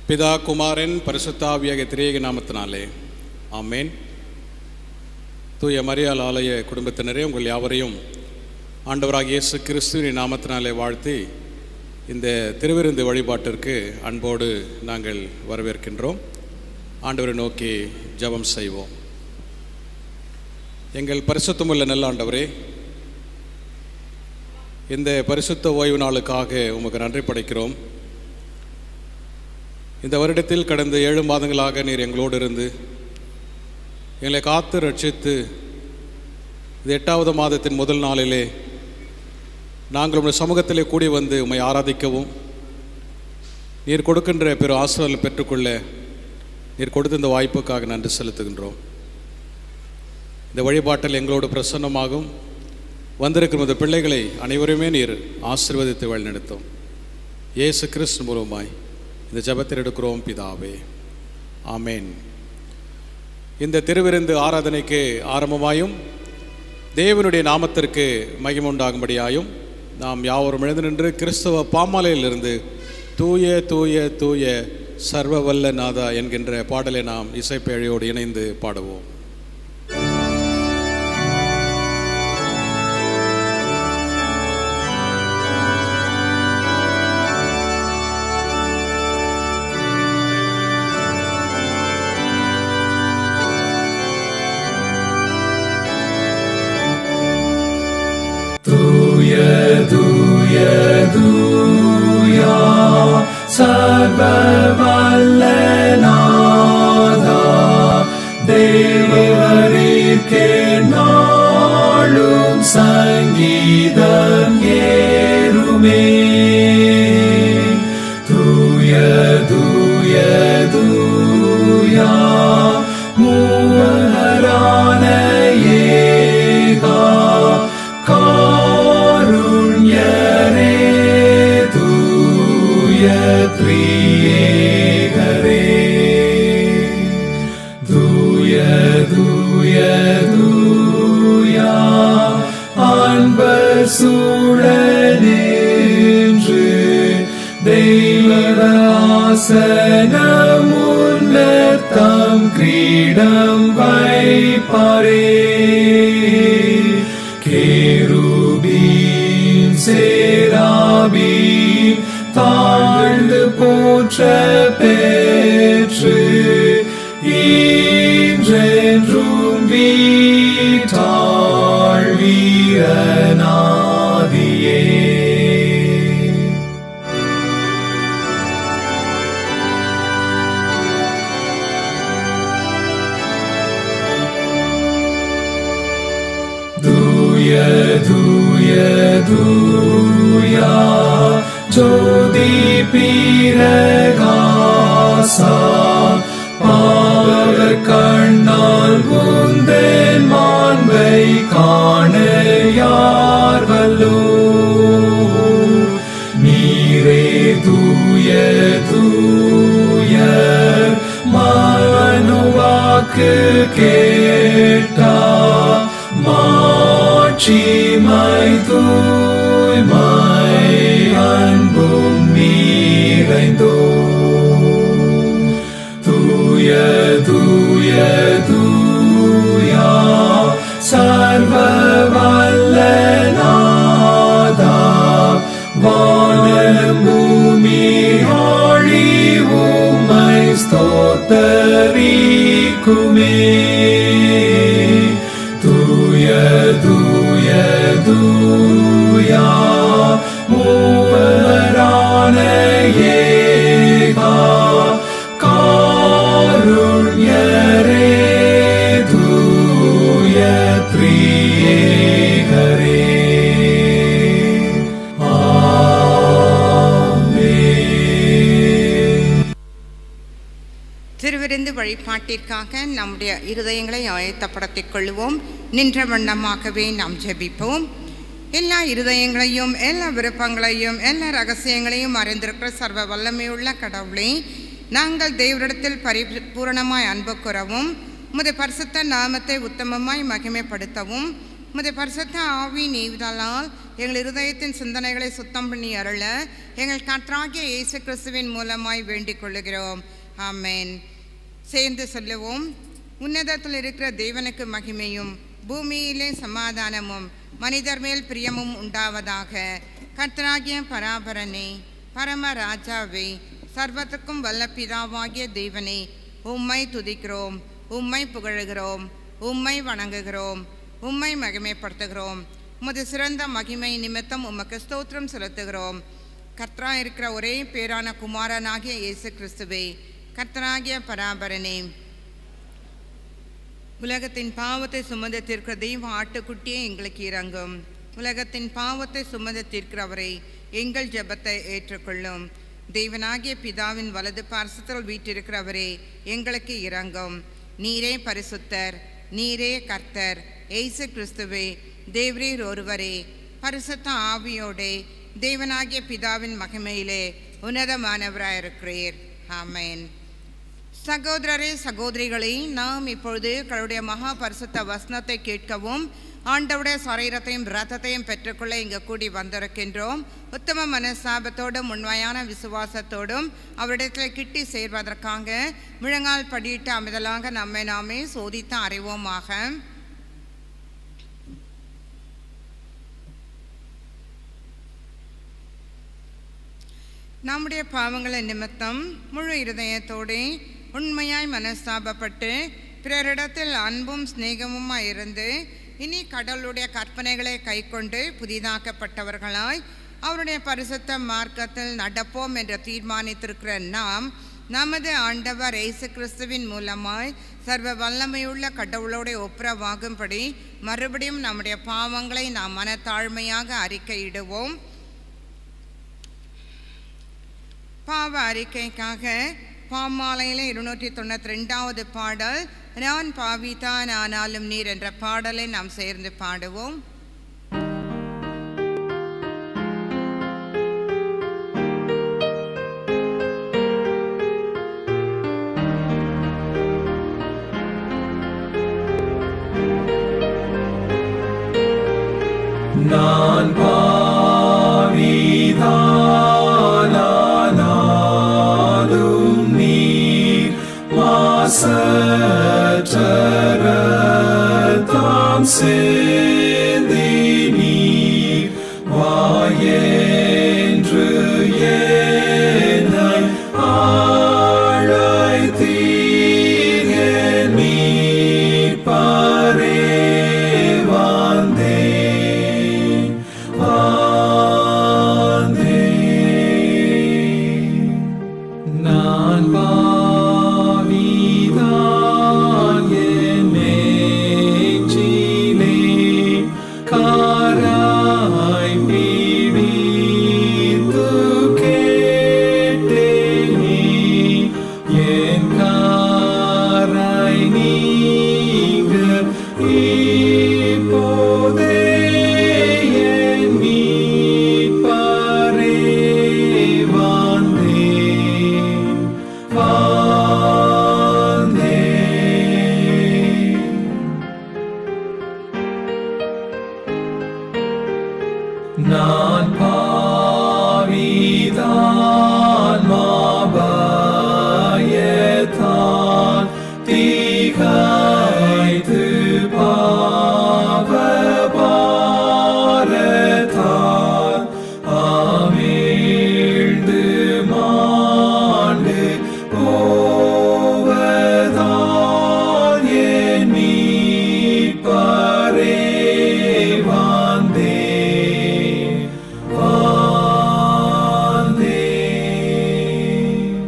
பிதா குமாரன் பரிசுத்தாவியாக திரியக நாமத்தினாலே ஆமேன் தூய மரியாள் ஆலய குடும்பத்தினரே உங்கள் யாவரையும் ஆண்டவராக இயேசு கிறிஸ்துவின் நாமத்தினாலே வாழ்த்தி இந்த திருவிருந்து வழிபாட்டிற்கு அன்போடு நாங்கள் வரவேற்கின்றோம் ஆண்டவரை நோக்கி ஜெபம் செய்வோம் எங்கள் பரிசுத்தமுள்ள நல்ல ஆண்டவரே இந்த பரிசுத்த ஓய்வு நாளுக்காக உமக்கு நன்றி படைக்கிறோம் இந்த வருடத்தில் கடந்த ஏழு மாதங்களாக நீர் எங்களோடு இருந்து எங்களை காத்து ரட்சித்து இது எட்டாவது மாதத்தின் முதல் நாளிலே நாங்கள் உங்கள் சமூகத்திலே கூடி வந்து உம்மை ஆராதிக்கவும் நீர் கொடுக்கின்ற பிற ஆசிரியர்கள் பெற்றுக்கொள்ள நீர் கொடுத்த இந்த வாய்ப்புக்காக நன்றி செலுத்துகின்றோம் இந்த வழிபாட்டில் எங்களோடு பிரசன்னமாகும் வந்திருக்கும் இந்த பிள்ளைகளை அனைவருமே நீர் ஆசீர்வதித்து வழிநடத்தும் இயேசு கிறிஸ்து மூலமாய் இந்த ஜெபத்தில் எடுக்கிறோம் பிதாவே ஆமேன் இந்த திருவிருந்து ஆராதனைக்கு ஆரம்பமாயும் தேவனுடைய நாமத்திற்கு மகிமுண்டாகும்படியாயும் நாம் யாவரும் எழுந்து நின்று கிறிஸ்தவ பாமாலையிலிருந்து தூய தூய தூய சர்வ வல்ல நாதா என்கின்ற பாடலை நாம் இசைப்பேழையோடு இணைந்து பாடுவோம் தூய தூய தூயா சர்வ வல்ல நாதா தேவரீர்க்கே நாளும் சங்கீதம் ஏறுமே தூய தூய தூயா மூவரான ஏகா காருண்யரே தூய த்ரியேகரே தூய தூய தூயா அன்பர் சூழனேன்று தெய்வராசனம் உன்னர்த்தம் கிரீடம் வைப்பாரே கேருபீன் சேராபீன் தாழ்ந்து போற்ற பெற்று ஈன்றென்றும் வீட்டாள் வீரநாதியே தூய தூய தூயா ஜோதி பீரகாசா பாவ கண்ணால் உந்தன் மாண்பை காண யார் வல்லோ நீரே தூய தூய மனுவாக்கு கேட்டா மாட்சிமை தூய்மை அன்பும் நீரைந்தோ தூய தூய தூயா சர்வ வல்ல நாதா வானம் பூமி ஆழி உம்மை ஸ்தோத்தரிக்குமே தூய தூய தூயா மூவரான ஏகா காருண்யரே தூய த்ரியேகரே ஆமென் திருவிருந்து வழிபாட்டிற்காக நம்முடைய இருதயங்களை ஆயத்தப்படுத்திக் கொள்வோம் நின்ற வண்ணமாகவே நாம் ஜெபிப்போம் எல்லா இருதயங்களையும் எல்லா விருப்பங்களையும் எல்லா ரகசியங்களையும் அறிந்திருக்கிற சர்வ வல்லமையுள்ள கடவுளே நாங்கள் தேவரிடத்தில் பரிபூரணமாய் அன்பு கூறவும் உமது பரிசுத்த நாமத்தை உத்தமமாய் மகிமைப்படுத்தவும் உமது பரிசுத்த ஆவி நீவிதலால் எங்கள் இருதயத்தின் சிந்தனைகளை சுத்தம் பண்ணி அருள எங்கள் கர்த்தராகிய இயேசு கிறிஸ்துவின் மூலமாய் வேண்டிக் கொள்ளுகிறோம் ஆமென் சேர்ந்து சொல்லுவோம் உன்னதத்தில் இருக்கிற தேவனுக்கு மகிமையும் பூமியிலே சமாதானமும் மனிதர் மேல் பிரியமும் உண்டாவதாக கர்த்தராகிய பராபரனே பரம ராஜாவே சர்வத்துக்கும் வல்ல பிதாவாகிய தேவனே உம்மை துதிக்கிறோம் உம்மை புகழுகிறோம் உம்மை வணங்குகிறோம் உம்மை மகிமைப்படுத்துகிறோம் உமது சிறந்த மகிமை நிமித்தம் உமக்கு ஸ்தோத்திரம் செலுத்துகிறோம் கர்த்தரா இருக்கிற ஒரே பேரான குமாரனாகிய இயேசு கிறிஸ்துவே கர்த்தராகிய பராபரனே உலகத்தின் பாவத்தை சுமந்து தீர்க்கிற தெய்வ ஆட்டுக்குட்டியே எங்களுக்கு இறங்கும் உலகத்தின் பாவத்தை சுமந்து தீர்க்கிறவரை எங்கள் ஜெபத்தை ஏற்றுக்கொள்ளும் தேவனாகிய பிதாவின் வலது பார்சத்தில் வீட்டிருக்கிறவரே எங்களுக்கு இறங்கும் நீரே பரிசுத்தர் நீரே கர்த்தர் ஏசு கிறிஸ்துவே தேவரீர் ஒருவரே பரிசுத்த ஆவியோடே தேவனாகிய பிதாவின் மகிமையிலே உன்னதமானவராயிருக்கிறீர் ஆமென் சகோதரரே சகோதரிகளே நாம் இப்பொழுது கடவுளுடைய மகா பரிசுத்த வசனத்தை கேட்கவும் ஆண்டவுடைய சரீரத்தையும் ரத்தத்தையும் பெற்றுக்கொள்ள இங்கு கூடி வந்திருக்கின்றோம் உத்தம மனசாபத்தோடும் உண்மையான விசுவாசத்தோடும் அவரிடத்தில் கிட்டி சேர்வதற்காக முழங்கால் படியிட்டு அமைதலாக நம்மை நாமே சோதித்து அறிவோமாக நம்முடைய பாவங்களின் நிமித்தம் முழு இருதயத்தோடு உண்மையாய் மனஸ்தாபப்பட்டு பிறரிடத்தில் அன்பும் சிநேகமுமாய் இருந்து இனி கடவுளுடைய கற்பனைகளை கைக்கொண்டு புதிதாக்கப்பட்டவர்களாய் அவருடைய பரிசுத்த மார்க்கத்தில் நடப்போம் என்று தீர்மானித்திருக்கிற நாம் நமது ஆண்டவர் இயேசு கிறிஸ்துவின் மூலமாய் சர்வ வல்லமையுள்ள கடவுளோடு ஒப்புரவாகும்படி மறுபடியும் நம்முடைய பாவங்களை நாம் மனத்தாழ்மையாக அறிக்கையிடுவோம் பாவ அறிக்கைக்காக பாமாலையில் இருநூற்றி தொண்ணூற்றி ரெண்டாவது பாடல் நான் பாவிதான் ஆனாலும் நீர் என்ற பாடலை நாம் சேர்ந்து பாடுவோம் நான் பாவிதானானாலும் நீர் மாசற்றரத்தாம் சேந்தி நீர் வாயென்று என்னை ஆழைத்தீர் என் மீட்பரே வந்தேன் வந்தேன் நான் பாவிதான் என் நெஞ்சிலே காராய் பிடித்து கேட்டேனே என் காராய் நீங்க இப்போதே என் மீட்பரே வந்தேன் வந்தேன் நான் பாவிதான் மாபாயத்தான் தீகாய்த்து பாவ பாரத்தான் ஆமீழ்ந்து மாண்டு போவதான் என் மீட்பரே வந்தேன் வந்தேன்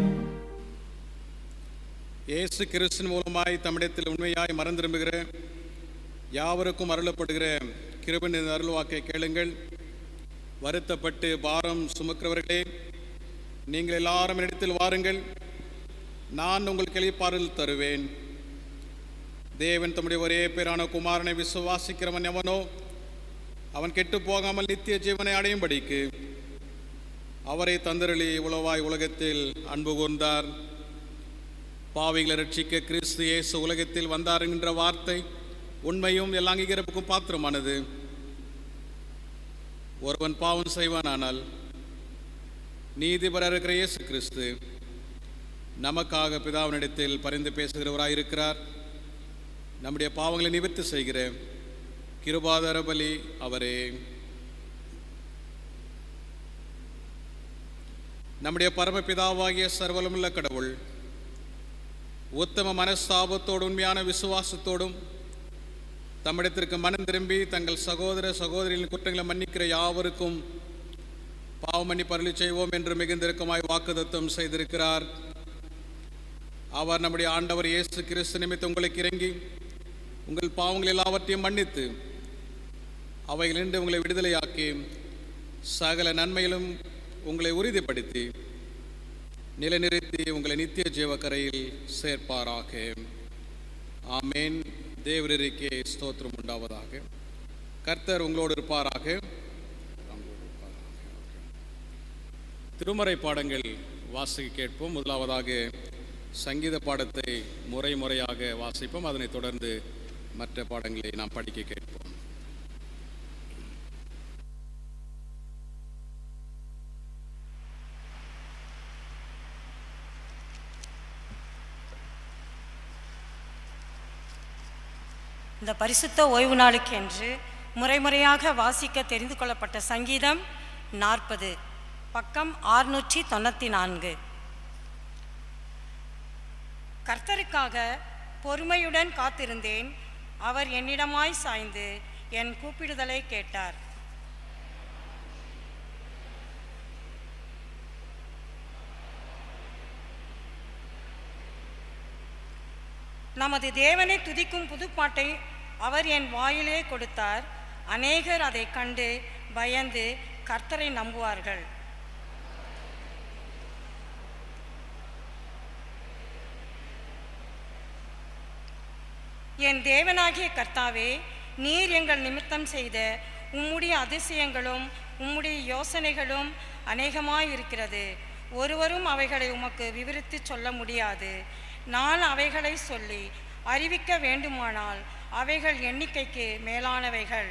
இயேசு கிறிஸ்துவின் மூலமாய் தமிழத்தில் உண்மையாய் மறந்திரும்புகிற யாவருக்கும் அருளப்படுகிற கிருபனின் அருள்வாக்கை கேளுங்கள் வருத்தப்பட்டு பாரம் சுமக்கிறவர்களே நீங்கள் எல்லாரும் என்னிடத்தில் வாருங்கள் நான் உங்களுக்கு எளிப்பாறுதல் தருவேன் தேவன் தம்முடைய ஒரே பேரான குமாரனை விசுவாசிக்கிறவன் எவனோ அவன் கெட்டு போகாமல் நித்திய ஜீவனை அடையும்படிக்கு அவரை தந்தரளி உளவாய் உலகத்தில் அன்பு கூர்ந்தார் பாவிகளை ரட்சிக்க கிறிஸ்து இயேசு உலகத்தில் வந்தார் என்கின்ற வார்த்தை உண்மையும் எல்லா அங்கீகரிப்புக்கும் பாத்திரமானது ஒருவன் பாவம் செய்வானானால் நீதிபரர் இருக்கிற இயேசு கிறிஸ்து நமக்காக பிதாவினிடத்தில் பரிந்து பேசுகிறவராயிருக்கிறார் நம்முடைய பாவங்களை நிவர்த்தி செய்கிற கிருபாதர பலி அவரே நம்முடைய பரமபிதாவாகிய சர்வலமுள்ள கடவுள் உத்தம மனஸ்தாபத்தோடு உண்மையான விசுவாசத்தோடும் தம்மிடத்திற்கு மனம் திரும்பி தங்கள் சகோதர சகோதரிகளின் குற்றங்களை மன்னிக்கிற யாவருக்கும் பாவ மன்னிப்பு அருளி செய்வோம் என்று மிகுந்திருக்கமாய் வாக்குதத்தம் செய்திருக்கிறார் அவர் நம்முடைய ஆண்டவர் இயேசு கிறிஸ்து நிமித்தம் உங்களுக்கு இறங்கி உங்கள் பாவங்கள் எல்லாவற்றையும் மன்னித்து அவைகளின்றி உங்களை விடுதலையாக்கி சகல நன்மையிலும் உங்களை உறுதிப்படுத்தி நிலைநிறுத்தி உங்களை நித்திய ஜீவக்கரையில் சேர்ப்பாராக ஆமேன் தேவரிக்கே ஸ்தோத்திரம் உண்டாவதாக கர்த்தர் உங்களோடு இருப்பாராக திருமறை பாடங்கள் வாசிக்க கேட்போம் முதலாவதாக சங்கீத பாடத்தை முறை முறையாக வாசிப்போம் அதனைத் தொடர்ந்து மற்ற பாடங்களை நாம் படிக்க கேட்போம் இந்த பரிசுத்த ஓய்வு நாளுக்கு என்று முறைமுறையாக வாசிக்க தெரிந்து கொள்ளப்பட்ட சங்கீதம் நாற்பது பக்கம் ஆறுநூற்றி தொண்ணூற்றி நான்கு கர்த்தருக்காக பொறுமையுடன் காத்திருந்தேன் அவர் என்னிடமாய் சாய்ந்து என் கூப்பிடுதலை கேட்டார் நமது தேவனை துதிக்கும் புதுப்பாட்டை அவர் என் வாயிலே கொடுத்தார் அநேகர் அதை கண்டு பயந்து கர்த்தரை நம்புவார்கள் என் தேவனாகிய கர்த்தாவே நீர் எங்கள் நிமித்தம் செய்த உம்முடைய அதிசயங்களும் உம்முடைய யோசனைகளும் அநேகமாயிருக்கிறது ஒருவரும் அவைகளை உமக்கு விவரித்து சொல்ல முடியாது நான் அவைகளை சொல்லி அறிவிக்க வேண்டுமானால் அவைகள் எண்ணிக்கைக்கு மேலானவைகள்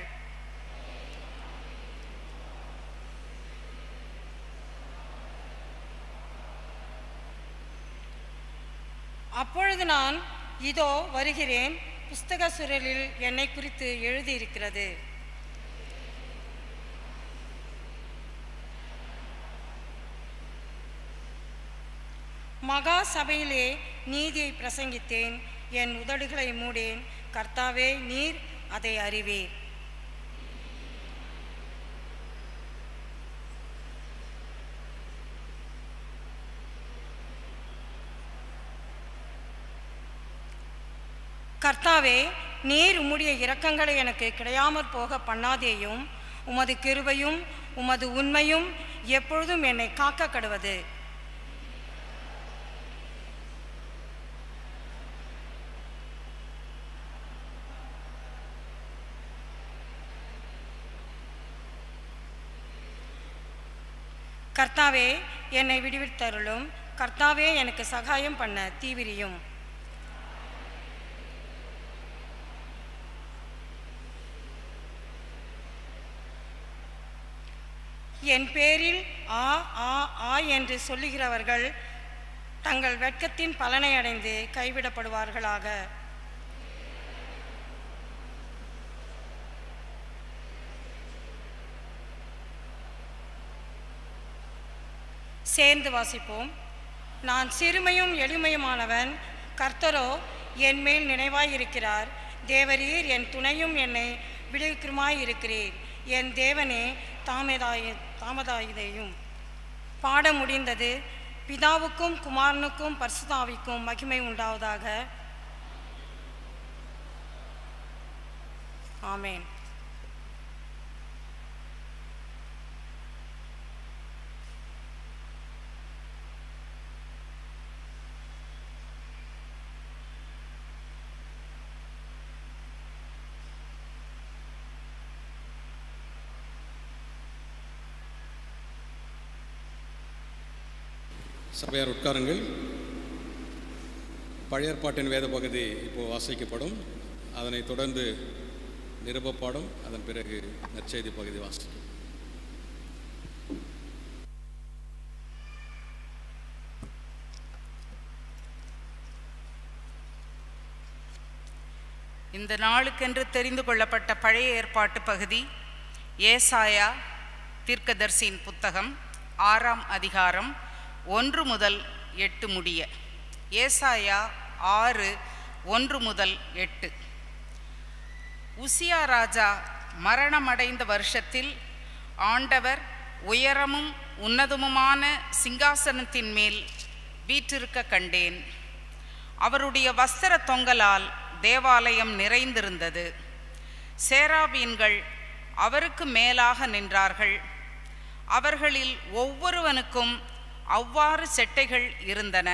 அப்பொழுது நான் இதோ வருகிறேன் புஸ்தக சுரலில் என்னை குறித்து எழுதியிருக்கிறது மகா சபையிலே நீதியை பிரசங்கித்தேன் என் உதடுகளை மூடேன் கர்த்தாவே நீர் அதை அறிவீர் கர்த்தாவே நீர் உம்முடைய இரக்கங்களை எனக்கு கிடையாமற் போக பண்ணாதேயும் உமது கிருபையும் உமது உண்மையும் எப்பொழுதும் என்னை காக்க கடுவது கர்த்தாவே என்னை விடுவித்தருளும் கர்த்தாவே எனக்கு சகாயம் பண்ண தீவிரியும் என் பேரில் ஆ ஆ ஆ என்று சொல்லுகிறவர்கள் தங்கள் வெட்கத்தின் பலனை அடைந்து கைவிடப்படுவார்களாக சேர்ந்து வாசிப்போம் நான் சிறுமையும் எளிமையுமானவன் கர்த்தரோ என் மேல் நினைவாயிருக்கிறார் தேவரீர் என் துணையும் என்னை விடுவிக்குமாயிருக்கிறீர் என் தேவனே தாமதாய தாமதாயுதையும் பாட முடிந்தது பிதாவுக்கும் குமாரனுக்கும் பரிசுதாவிக்கும் மகிமை உண்டாவதாக ஆமேன் சபையார் உட்காருங்கள் பழைய ஏற்பாட்டின் வேத பகுதி இப்போ வாசிக்கப்படும் அதனைத் தொடர்ந்து நிருபப்பாடும் அதன் பிறகு நற்செய்தி பகுதி வாசிக்கும் இந்த நாளுக்கென்று தெரிந்து கொள்ளப்பட்ட பழைய ஏற்பாட்டு பகுதி ஏசாயா தீர்க்கதர்சியின் புத்தகம் ஆறாம் அதிகாரம் ஒன்று முதல் எட்டு முடிய ஏசாயா ஆறு ஒன்று முதல் எட்டு உசியா ராஜா மரணமடைந்த வருஷத்தில் ஆண்டவர் உயரமும் உன்னதமுமான சிங்காசனத்தின் மேல் வீற்றிருக்க கண்டேன் அவருடைய வஸ்திர தொங்கலால் தேவாலயம் நிறைந்திருந்தது சேராபீன்கள் அவருக்கு மேலாக நின்றார்கள் அவர்களில் ஒவ்வொருவனுக்கும் அவ்வாறு செட்டைகள் இருந்தன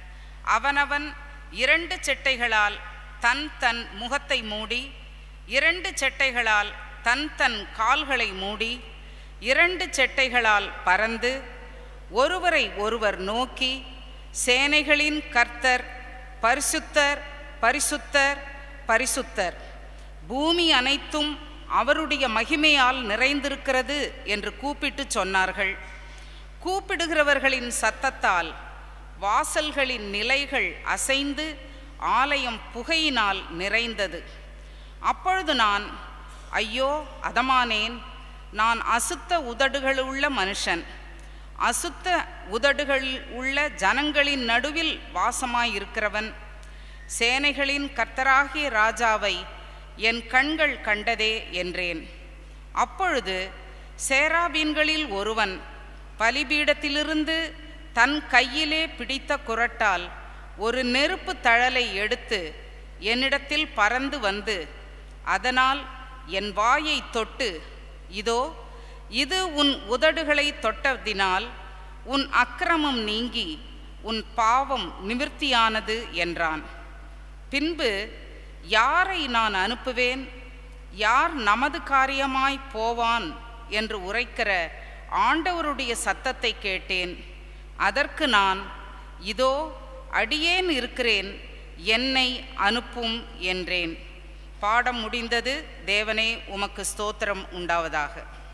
அவனவன் இரண்டு செட்டைகளால் தன் தன் முகத்தை மூடி இரண்டு செட்டைகளால் தன் தன் கால்களை மூடி இரண்டு செட்டைகளால் பறந்து ஒருவரை ஒருவர் நோக்கி சேனைகளின் கர்த்தர் பரிசுத்தர் பரிசுத்தர் பரிசுத்தர் பூமி அனைத்தும் அவருடைய மகிமையால் நிறைந்திருக்கிறது என்று கூப்பிட்டு சொன்னார்கள் கூப்பிடுகிறவர்களின் சத்தத்தால் வாசல்களின் நிலைகள் அசைந்து ஆலயம் புகையினால் நிறைந்தது அப்பொழுது நான் ஐயோ அதமானேன் நான் அசுத்த உதடுகளுள்ள மனுஷன் அசுத்த உதடுகளில் உள்ள ஜனங்களின் நடுவில் வாசமாயிருக்கிறவன் சேனைகளின் கர்த்தராகிய ராஜாவை என் கண்கள் கண்டதே என்றேன் அப்பொழுது சேராபீன்களில் ஒருவன் பலிபீடத்திலிருந்து தன் கையிலே பிடித்த குரட்டால் ஒரு நெருப்பு தழலை எடுத்து என்னிடத்தில் பறந்து வந்து அதனால் என் வாயை தொட்டு இதோ இது உன் உதடுகளை தொட்டதினால் உன் அக்கிரமம் நீங்கி உன் பாவம் நிவிர்த்தியானது என்றான் பின்பு யாரை நான் அனுப்புவேன் யார் நமது காரியமாய் போவான் என்று உரைக்கிற ஆண்டவருடைய சத்தத்தை கேட்டேன் அதற்கு நான் இதோ அடியேன் இருக்கிறேன் என்னை அனுப்பும் என்றேன் பாடம் முடிந்தது தேவனே உமக்கு ஸ்தோத்திரம் உண்டாவதாக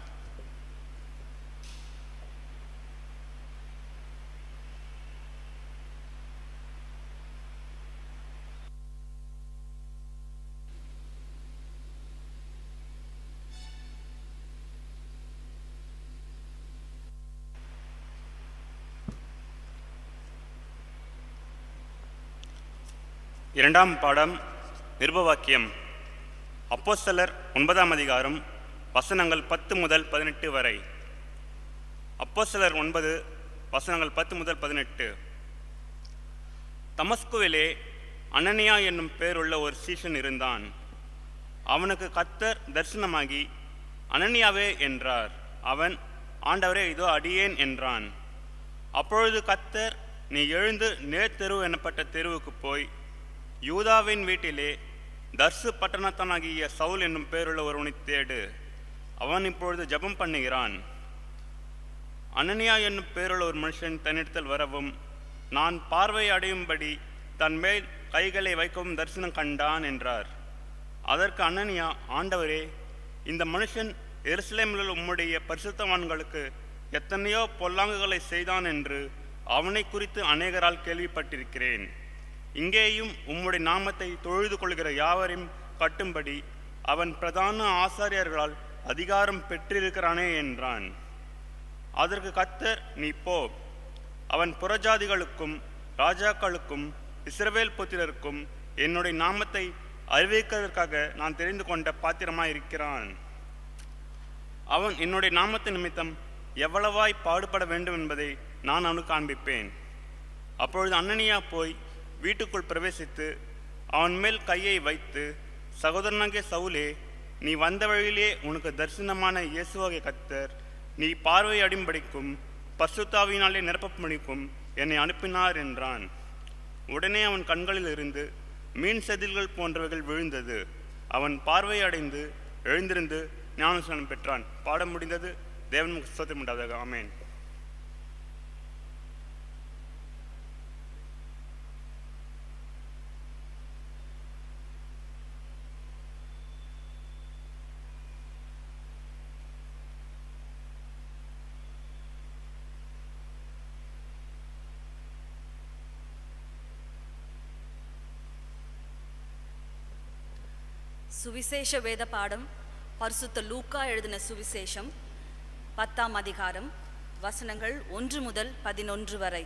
இரண்டாம் பாடம் நிருபவாக்கியம் அப்போஸ்தலர் ஒன்பதாம் அதிகாரம் வசனங்கள் பத்து முதல் பதினெட்டு வரை அப்போஸ்தலர் ஒன்பது வசனங்கள் பத்து முதல் பதினெட்டு தமஸ்குவிலே அனனியா என்னும் பேருள்ள ஒரு சீஷன் இருந்தான் அவனுக்கு கத்தர் தரிசனமாகி அனனியாவே என்றார் அவன் ஆண்டவரே இதோ அடியேன் என்றான் அப்பொழுது கத்தர் நீ எழுந்து நேர்த்தெரு எனப்பட்ட தெருவுக்கு போய் யூதாவின் வீட்டிலே தர்சு பட்டணத்தனாகிய சவுல் என்னும் பேருள்ள ஒருவனை தேடு அவன் இப்பொழுது ஜெபம் பண்ணுகிறான் அனனியா என்னும் பேருள்ள ஒரு மனுஷன் தன்னிடத்தில் வரவும் நான் பார்வை அடையும்படி தன் மேல் கைகளை வைக்கவும் தரிசனம் கண்டான் என்றார் அதற்கு அனனியா ஆண்டவரே இந்த மனுஷன் எருசலேமில் உள்ள உம்முடைய பரிசுத்தவான்களுக்கு எத்தனையோ பொல்லாங்குகளை செய்தான் என்று அவனை குறித்து அநேகரால் கேள்விப்பட்டிருக்கிறேன் இங்கேயும் உம்முடைய நாமத்தை தொழுது கொள்கிற யாவரையும் கட்டும்படி அவன் பிரதான ஆசாரியர்களால் அதிகாரம் பெற்றிருக்கிறானே என்றான் அதற்கு கத்தர் நீ போ அவன் புறஜாதிகளுக்கும் ராஜாக்களுக்கும் இஸ்ரவேல் புத்திரருக்கும் என்னுடைய நாமத்தை அறிவிக்கிறதற்காக நான் தெரிந்து கொண்ட பாத்திரமாய் இருக்கிறான் அவன் என்னுடைய நாமத்து நிமித்தம் எவ்வளவாய் பாடுபட வேண்டும் என்பதை நான் அவனுக்கு காண்பிப்பேன் அப்பொழுது அன்னனியா போய் வீட்டுக்குள் பிரவேசித்து அவன் மேல் கையை வைத்து சகோதரனாகிய சவுலே நீ வந்த வழியிலே உனக்கு தரிசனமான இயேசுவாகிய கத்தர் நீ பார்வை அடிம்படிக்கும் பசுத்தாவினாலே நிரப்பப்படிக்கும் என்னை அனுப்பினார் என்றான் உடனே அவன் கண்களில் இருந்து மீன் செதில்கள் போன்றவைகள் விழுந்தது அவன் பார்வை அடைந்து எழுந்திருந்து ஞானஸ்நானம் பெற்றான் பாடம் முடிந்தது தேவன் ஸ்தோத்திரம் உண்டாவதாக ஆமென் சுவிசேஷ வேத பாடம் பரிசுத்த லூக்கா எழுதின சுவிசேஷம் பத்தாம் அதிகாரம் வசனங்கள் ஒன்று முதல் பதினொன்று வரை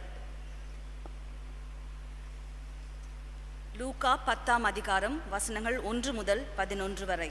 லூக்கா பத்தாம் அதிகாரம் வசனங்கள் ஒன்று முதல் பதினொன்று வரை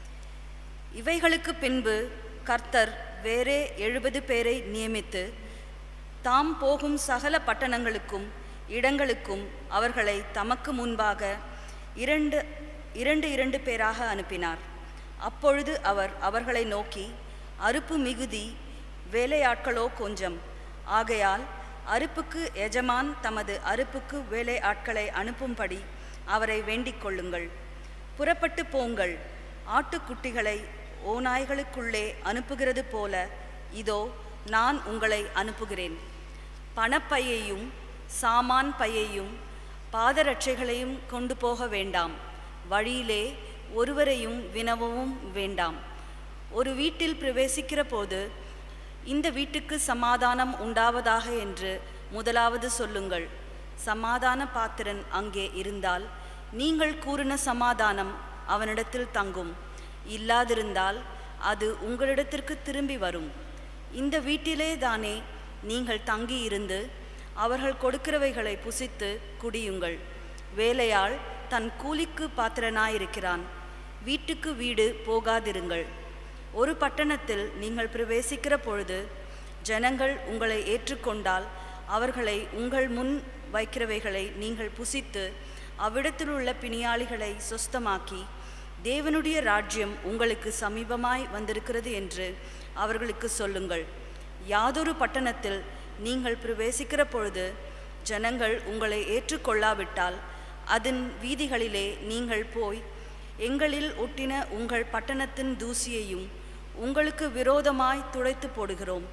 இவைகளுக்கு பின்பு கர்த்தர் வேறே எழுபது பேரை நியமித்து தாம் போகும் சகல பட்டணங்களுக்கும் இடங்களுக்கும் அவர்களை தமக்கு முன்பாக இரண்டு இரண்டு இரண்டு பேராக அனுப்பினார் அப்பொழுது அவர் அவர்களை நோக்கி அறுப்பு மிகுதி வேலையாட்களோ கொஞ்சம் ஆகையால் அறுப்புக்கு எஜமான் தமது அறுப்புக்கு வேலை ஆட்களை அனுப்பும்படி அவரை வேண்டிக் கொள்ளுங்கள் புறப்பட்டு போங்கள் ஆட்டுக்குட்டிகளை ஓநாய்களுக்குள்ளே அனுப்புகிறது போல இதோ நான் உங்களை அனுப்புகிறேன் பணப்பையையும் சாமான் பையையும் பாதரட்சைகளையும் கொண்டு போக வேண்டாம் வழியிலே ஒருவரையும் வினவவும் வேண்டாம் ஒரு வீட்டில் பிரவேசிக்கிற போது இந்த வீட்டுக்கு சமாதானம் உண்டாவதாக என்று முதலாவது சொல்லுங்கள் சமாதான பாத்திரன் அங்கே இருந்தால் நீங்கள் கூறின சமாதானம் அவனிடத்தில் தங்கும் இல்லாதிருந்தால் அது உங்களிடத்திற்கு திரும்பி வரும் இந்த வீட்டிலே தானே நீங்கள் தங்கி இருந்து அவர்கள் கொடுக்கிறவைகளை புசித்து குடியுங்கள் வேலையாள் தன் கூலிக்கு பாத்திரனாயிருக்கிறான் வீட்டுக்கு வீடு போகாதிருங்கள் ஒரு பட்டணத்தில் நீங்கள் பிரவேசிக்கிற பொழுது ஜனங்கள் உங்களை ஏற்றுக்கொண்டால் அவர்களை உங்கள் முன் வைக்கிறவைகளை நீங்கள் புசித்து அவ்விடத்தில் உள்ள பிணியாளிகளை சொஸ்தமாக்கி தேவனுடைய ராஜ்யம் உங்களுக்கு சமீபமாய் வந்திருக்கிறது என்று அவர்களுக்கு சொல்லுங்கள் யாதொரு பட்டணத்தில் நீங்கள் பிரவேசிக்கிற பொழுது ஜனங்கள் உங்களை ஏற்றுக்கொள்ளாவிட்டால் அதன் வீதிகளிலே நீங்கள் போய் எங்களில் ஒட்டின உங்கள் பட்டணத்தின் தூசியையும் உங்களுக்கு விரோதமாய் துடைத்து போடுகிறோம்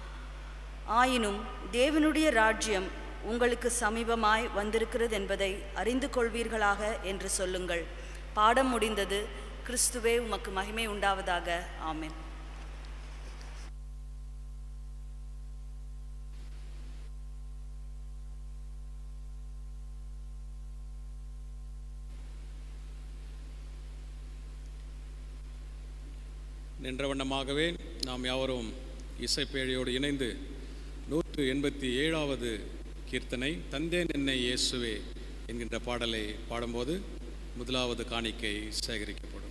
ஆயினும் தேவனுடைய ராஜ்யம் உங்களுக்கு சமீபமாய் வந்திருக்கிறது என்பதை அறிந்து கொள்வீர்களாக என்று சொல்லுங்கள் பாடம் முடிந்தது கிறிஸ்துவே உமக்கு மகிமை உண்டாவதாக ஆமென் நின்ற வண்ணமாகவே நாம் யாவரும் இசைப்பேழையோடு இணைந்து நூற்று எண்பத்தி ஏழாவது கீர்த்தனை தந்தேன் என்னை இயேசுவே என்கின்ற பாடலை பாடும்போது முதலாவது காணிக்கை சேகரிக்கப்படும்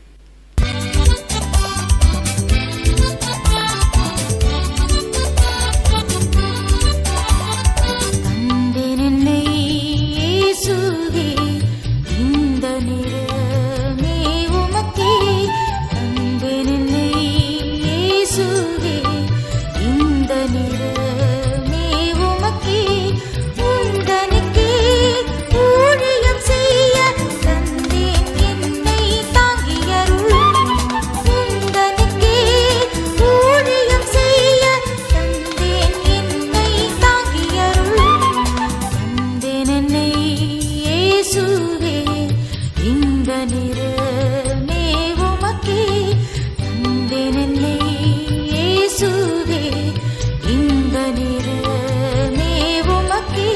தந்தேனென்னை இயேசுவே, இந்த நிறமே உமக்கே. தந்தேனென்னை இயேசுவே, இந்த நிறமே உமக்கே. உந்தனுக்கே ஊழியம் செய்ய தந்தேன் என்னை தாங்கியருள். உந்தனுக்கே ஊழியம் செய்ய தந்தேன் என்னை தாங்கியருள். தந்தேன் என்னை இயேசுவே, இந்த நிறமே உமக்கே. தந்தேன் என்னை இயேசுவே, இந்த நிறமே உமக்கே.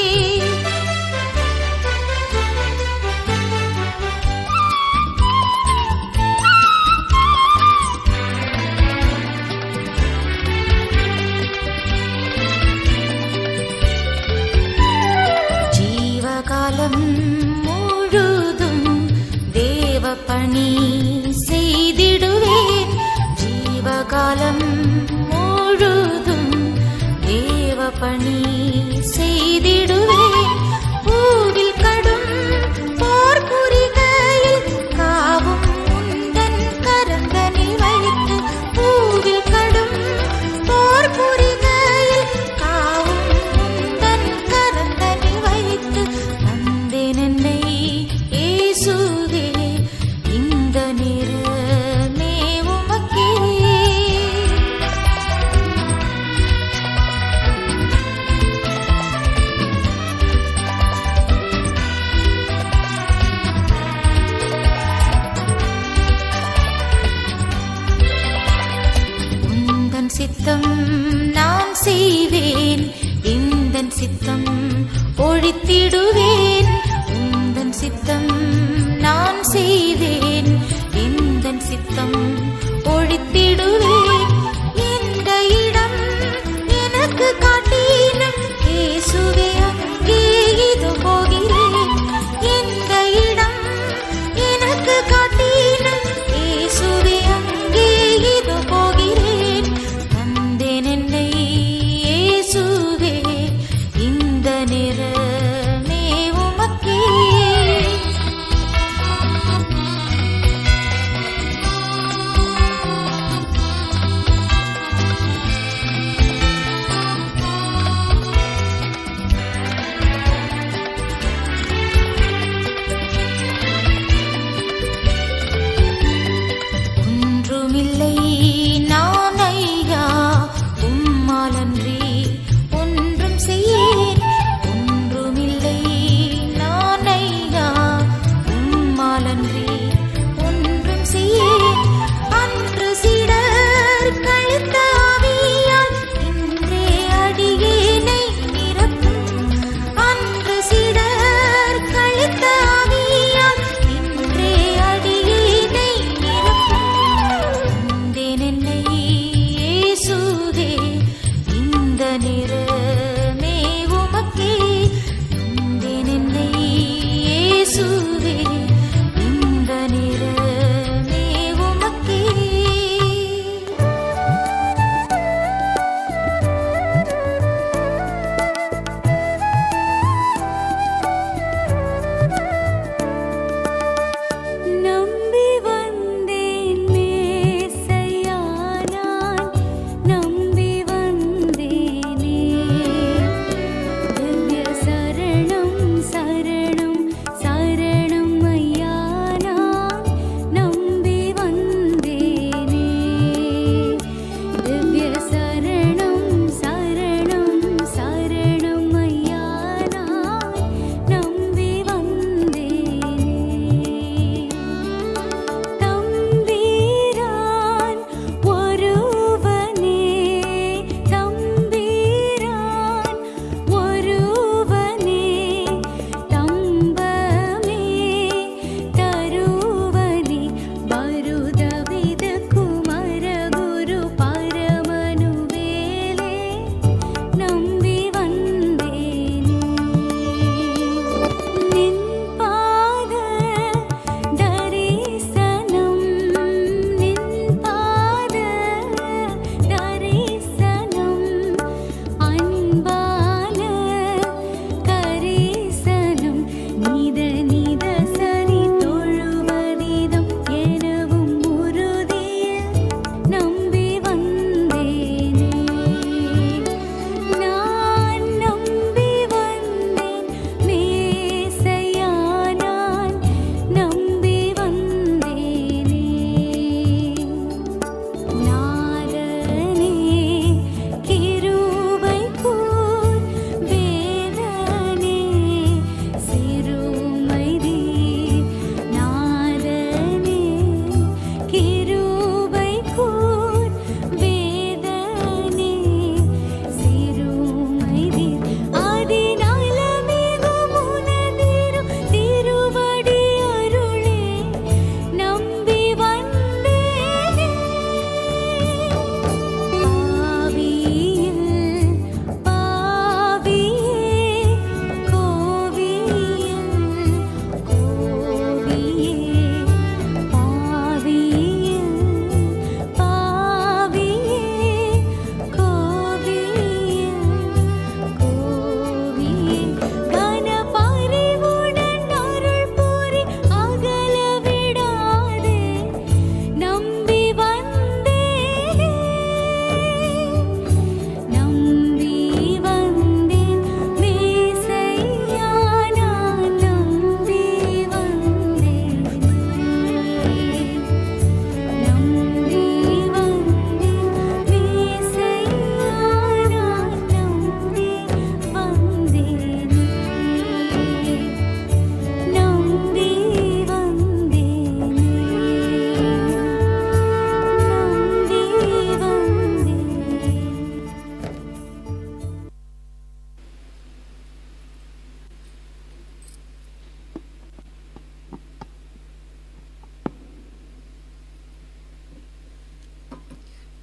ஜீவகாலம் முழுதும் தேவ பணி செய்திடுவேன் ஜீவகாலம் முழுதும் தேவ பணி செய்திடுவேன் பூவில் கடும் போர் புரிகையில் காவும் உந்தன் கரந்தனில் வைத்து பூவில் கடும் போர் புரிகையில் காவும் உந்தன் கரந்தனில் வைத்து தந்தேன் என்னை இயேசுவே இந்த நிறமே உமக்கே உந்தன் சித்தம் நான் செய்வேன் எந்தன் சித்தம் ஒழித்திடுவேன் உந்தன் சித்தம் நான் செய்வேன் என் சித்தம் ஒழித்திடுவேன் எந்த இடம் எனக்கு காட்டினும் இயேசுவே அங்கே இது போகிறேன் எந்த இடம் எனக்கு காட்டினும் இயேசுவே அங்கே இது போகிறேன் தந்தேன் என்னை இயேசுவே இந்த நிறமே உமக்கே ஒன்றுமில்லை நான் ஐயா உம்மாலன்றி ஒன்றும் செய்யேன் ஒன்றுமில்லை நான் ஐயா உம்மாலன்றி ஒன்றும் செய்யேன் அன்று சிடர் கழுத்த ஆவியால் இன்றே அடியேனை நிரப்பும் அன்று சிடர் கழுத்த ஆவியால் இன்றே அடியேனை நிரப்பும் தந்தேன் என்னை இயேசுவே இந்த நிறமே உமக்கே தந்தேன் என்னை இயேசுவே இந்த நிறமே உமக்கே நம்பி வந்தேன் மேசையா நான் நம்பி வந்தேனே திவ்ய சரணம் சரணம் சரணம்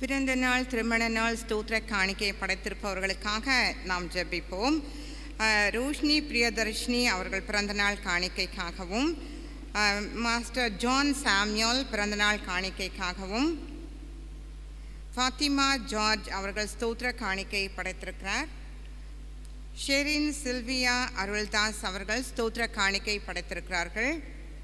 பிறந்த நாள் திருமண நாள் ஸ்தோத்திர காணிக்கையை படைத்திருப்பவர்களுக்காக நாம் ஜெபிப்போம் அஹ், ரோஷினி பிரியதர்ஷினி அவர்கள் பிறந்த நாள் காணிக்கைக்காகவும் அஹ், மாஸ்டர் ஜான் சாம்யூல் பிறந்த நாள் காணிக்கைக்காகவும் ஃபாத்திமா ஜார்ஜ் அவர்கள் ஸ்தோத்திர காணிக்கை படைத்திருக்கிறார் ஷெரின் சில்வியா அருள்தாஸ் அவர்கள் ஸ்தோத்திர காணிக்கை படைத்திருக்கிறார்கள்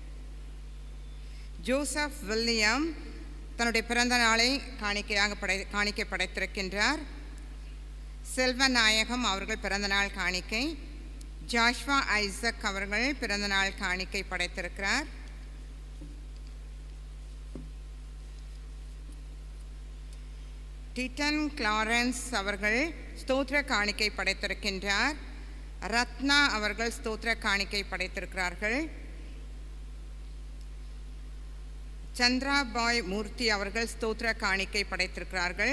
ஜோசப் வில்லியம் தன்னுடைய பிறந்த நாளை காணிக்கையாக படை காணிக்கை படைத்திருக்கின்றார் செல்வநாயகம் அவர்கள் பிறந்த நாள் காணிக்கை ஜாஷ்வா ஐசக் அவர்கள் பிறந்த நாள் காணிக்கை படைத்திருக்கிறார் டிட்டன் கிளாரன்ஸ் அவர்கள் ஸ்தோத்திர காணிக்கை படைத்திருக்கின்றார் ரத்னா அவர்கள் ஸ்தோத்திர காணிக்கை படைத்திருக்கிறார்கள் சந்திராபாய் மூர்த்தி அவர்கள் ஸ்தோத்திர காணிக்கை படைத்திருக்கிறார்கள்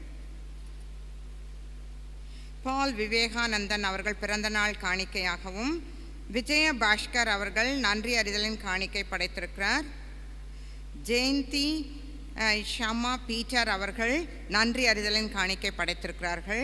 பால் விவேகானந்தன் அவர்கள் பிறந்த நாள் காணிக்கையாகவும் விஜய பாஸ்கர் அவர்கள் நன்றி அறிதலின் காணிக்கை படைத்திருக்கிறார் ஜெயந்தி அஹ், ஷமா பீட்டர் அவர்கள் நன்றி அறிதலின் காணிக்கை படைத்திருக்கிறார்கள்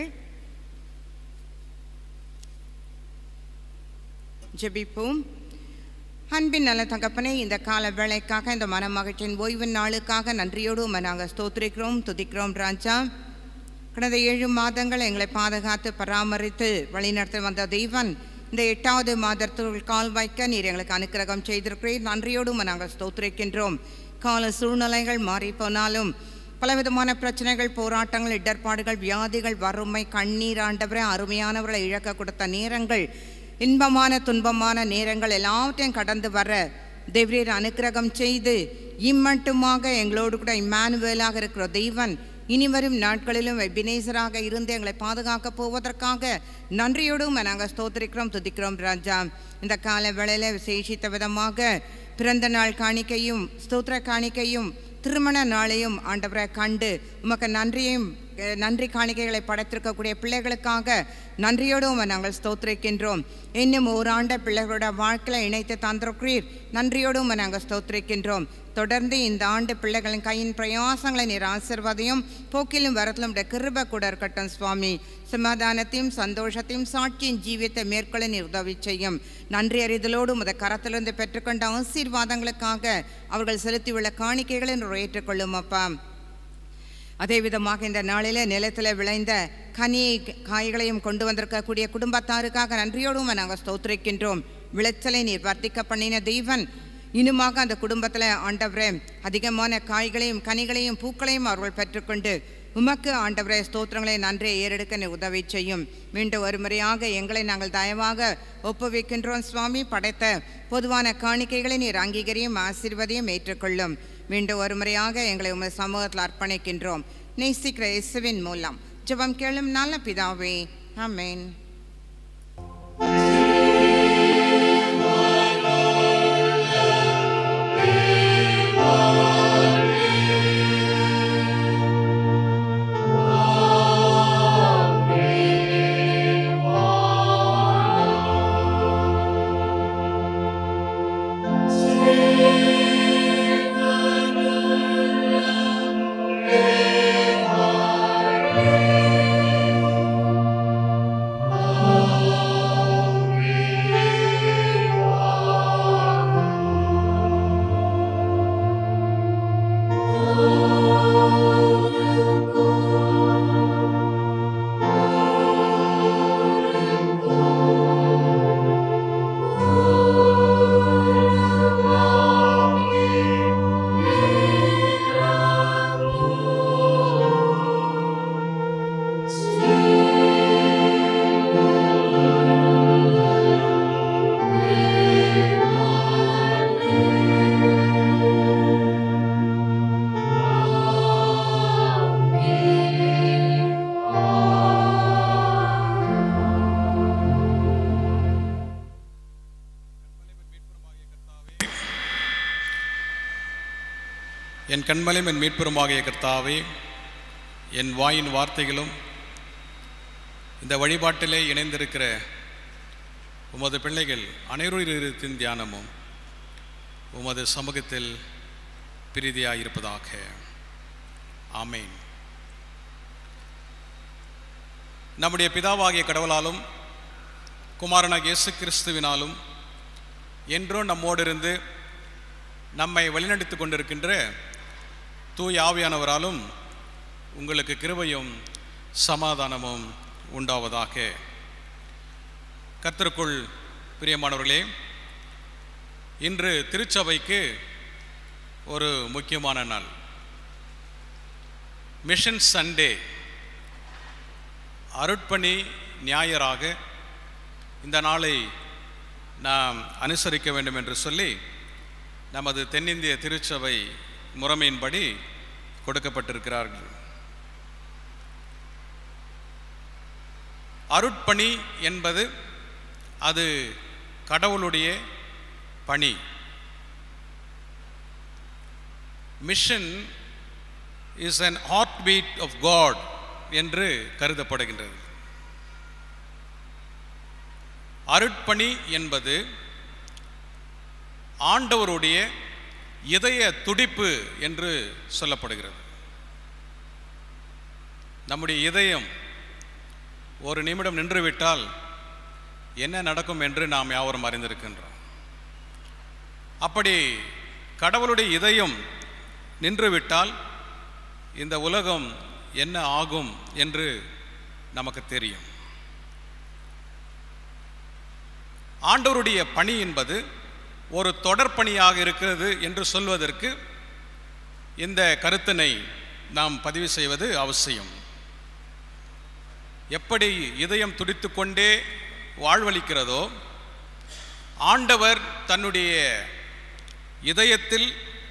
ஜெபிப்போம் அன்பின் நல்ல தகப்பனே இந்த கால வேளைக்காக இந்த மனமகிழ்ச்சியின் ஓய்வு நாளுக்காக நன்றியோடு உம்மை நாங்கள் ஸ்தோத்திரிக்கிறோம் துதிக்கிறோம் ராஜா கடந்த ஏழு மாதங்கள் எங்களை பாதுகாத்து பராமரித்து வழிநடத்தி வந்த தெய்வன் இந்த எட்டாவது மாதத்திற்குள் கால் வைக்க நீர் எங்களுக்கு அனுக்கிரகம் செய்திருக்கிறீர் நன்றியோடு உம்மை நாங்கள் ஸ்தோத்திரிக்கின்றோம் கால சூழ்நிலைகள் மாறி போனாலும் பலவிதமான பிரச்சனைகள் போராட்டங்கள் இடர்பாடுகள் வியாதிகள் வறுமை கண்ணீர் ஆண்டவரே அருமையானவர்களை இழக்க கொடுத்த நேரங்கள் இன்பமான துன்பமான நேரங்கள் எல்லாவற்றையும் கடந்து வர தேவரீர் அனுக்கிரகம் செய்து இம்மட்டுமாக எங்களோடு கூட இம்மானுவேலாக இருக்கிற தெய்வன் இனி வரும் நாட்களிலும் எபினேசராக இருந்து எங்களை பாதுகாக்க போவதற்காக நன்றியோடும் நாங்கள் ஸ்தோத்திரிக்கிறோம் துதிக்கிறோம் ராஜா இந்த கால வேளையில் விசேஷித்த விதமாக பிறந்த நாள் காணிக்கையும் ஸ்தோத்திர காணிக்கையும் திருமண நாளையும் ஆண்டவரை கண்டு உமக்கு நன்றியையும் அஹ், நன்றி காணிக்கைகளை படைத்திருக்கக்கூடிய பிள்ளைகளுக்காக நன்றியோடு உம்மை நாங்கள் ஸ்தோத்திரிக்கின்றோம் இன்னும் ஓராண்ட பிள்ளைகளோட வாழ்க்கையில் இணைத்து தந்திருக்கிறீர் நன்றியோடு உம்மை நாங்கள் ஸ்தோத்திரிக்கின்றோம் தொடர்ந்து இந்த ஆண்டு பிள்ளைகளின் கையின் பிரயாசங்களை நீர் ஆசிர்வாதையும் போக்கிலும் வரத்திலும் உடைய கிருப கூட இருக்கட்டும் சுவாமி சமாதானத்தையும் சந்தோஷத்தையும் சாட்சியின் ஜீவியத்தை மேற்கொள்ள நீர் உதவி செய்யும் நன்றி அறிதலோடு உமது கரத்திலிருந்து பெற்றுக்கொண்ட ஆசீர்வாதங்களுக்காக அவர்கள் செலுத்தியுள்ள காணிக்கைகளை நீர் ஏற்றுக்கொள்ளும் அப்பா அதே விதமாக இந்த நாளில் நிலத்தில் விளைந்த கனி காய்களையும் கொண்டு வந்திருக்கக்கூடிய குடும்பத்தாருக்காக நன்றியோடும் நாங்கள் ஸ்தோத்திரிக்கின்றோம் விளைச்சலை நீர் வர்த்திக்க பண்ணின தெய்வன் இன்னுமாக அந்த குடும்பத்தில் ஆண்டவரே அதிகமான காய்களையும் கனிகளையும் பூக்களையும் அவர்கள் பெற்றுக்கொண்டு உமக்கு ஆண்டவரே ஸ்தோத்திரங்களை நன்றியை ஏறெடுக்க நீ உதவி செய்யும் மீண்டும் ஒரு முறையாக எங்களை நாங்கள் தயவாக ஒப்புவிக்கின்றோம் சுவாமி படைத்த பொதுவான காணிக்கைகளை நீர் அங்கீகரியும் ஆசீர்வதியும் ஏற்றுக்கொள்ளும் மீண்டும் ஒரு முறையாக எங்களை உமது சமூகத்தில் அர்ப்பணிக்கின்றோம் நேசிக்கிற இயேசுவின் மூலம் ஜெபம் கேளும் நல்ல பிதாவே ஆமென் என் கண்மலையும் என் மீட்பெருமாகிய கர்த்தாவே என் வாயின் வார்த்தைகளும் இந்த வழிபாட்டிலே இணைந்திருக்கிற உமது பிள்ளைகள் அனைவரின் தியானமும் உமது சமூகத்தில் பிரீதியாயிருப்பதாக ஆமேன் நம்முடைய பிதாவாகிய கடவுளாலும் குமாரனாகிய இயேசு கிறிஸ்துவினாலும் என்றும் நம்மோடு இருந்து நம்மை வழிநடத்தி கொண்டிருக்கின்ற தூய் ஆவியானவராலும் உங்களுக்கு கிருபையும் சமாதானமும் உண்டாவதாக கர்த்தருக்குள் பிரியமானவர்களே இன்று திருச்சபைக்கு ஒரு முக்கியமான நாள் மிஷன் சண்டே அருட்பணி ஞாயிறாக இந்த நாளை நாம் அனுசரிக்க வேண்டும் என்று சொல்லி நமது தென்னிந்திய திருச்சபை முறைமையின்படி கொடுக்கப்பட்டிருக்கிறார்கள் அருட்பணி என்பது அது கடவுளுடைய பணி mission is an heart beat of God என்று கருதப்படுகின்றது அருட்பணி என்பது ஆண்டவருடைய இதய துடிப்பு என்று சொல்லப்படுகிறது நம்முடைய இதயம் ஒரு நிமிடம் நின்றுவிட்டால் என்ன நடக்கும் என்று நாம் யாவரும் அறிந்திருக்கின்றோம் அப்படி கடவுளுடைய இதயம் நின்றுவிட்டால் இந்த உலகம் என்ன ஆகும் என்று நமக்கு தெரியும் ஆண்டவருடைய பணி என்பது ஒரு தொடர்பணியாக இருக்கிறது என்று சொல்வதற்கு இந்த கருத்தினை நாம் பதிவு செய்வது அவசியம் எப்படி இதயம் துடித்துக்கொண்டே வாழ்வளிக்கிறதோ ஆண்டவர் தன்னுடைய இதயத்தில்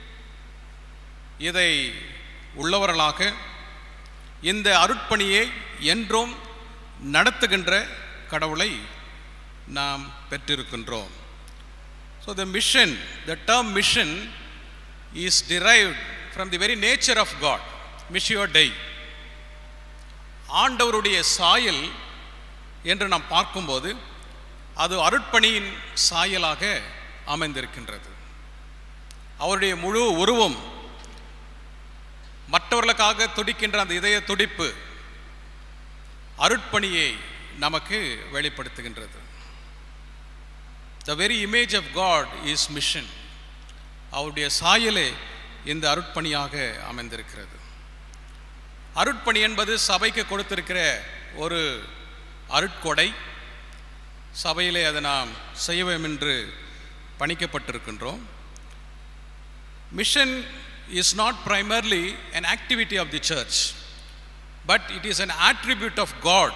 இதை உள்ளவர்களாக இந்த அருட்பணியை என்றும் நடத்துகின்ற கடவுளை நாம் பெற்றிருக்கின்றோம் so the mission the term mission is derived from the very nature of God மிஷியோ டை ஆண்டவருடைய சாயல் என்று நாம் பார்க்கும்போது அது அருட்பணியின் சாயலாக அமைந்திருக்கின்றது அவருடைய முழு உருவம் மற்றவர்களுக்காக துடிக்கின்ற அந்த இதய துடிப்பு அருட்பணியை நமக்கு வெளிப்படுத்துகின்றது the very image of God is mission அவருடைய சாயலே இந்த அருட்பணியாக அமைந்திருக்கிறது அருட்பணி என்பது சபைக்கு கொடுத்திருக்கிற ஒரு அருட்கொடை சபையிலே அதை நாம் செய்ய வேண்டும் என்று பணிக்கப்பட்டிருக்கின்றோம் mission is not primarily an activity of the church but it is an attribute of god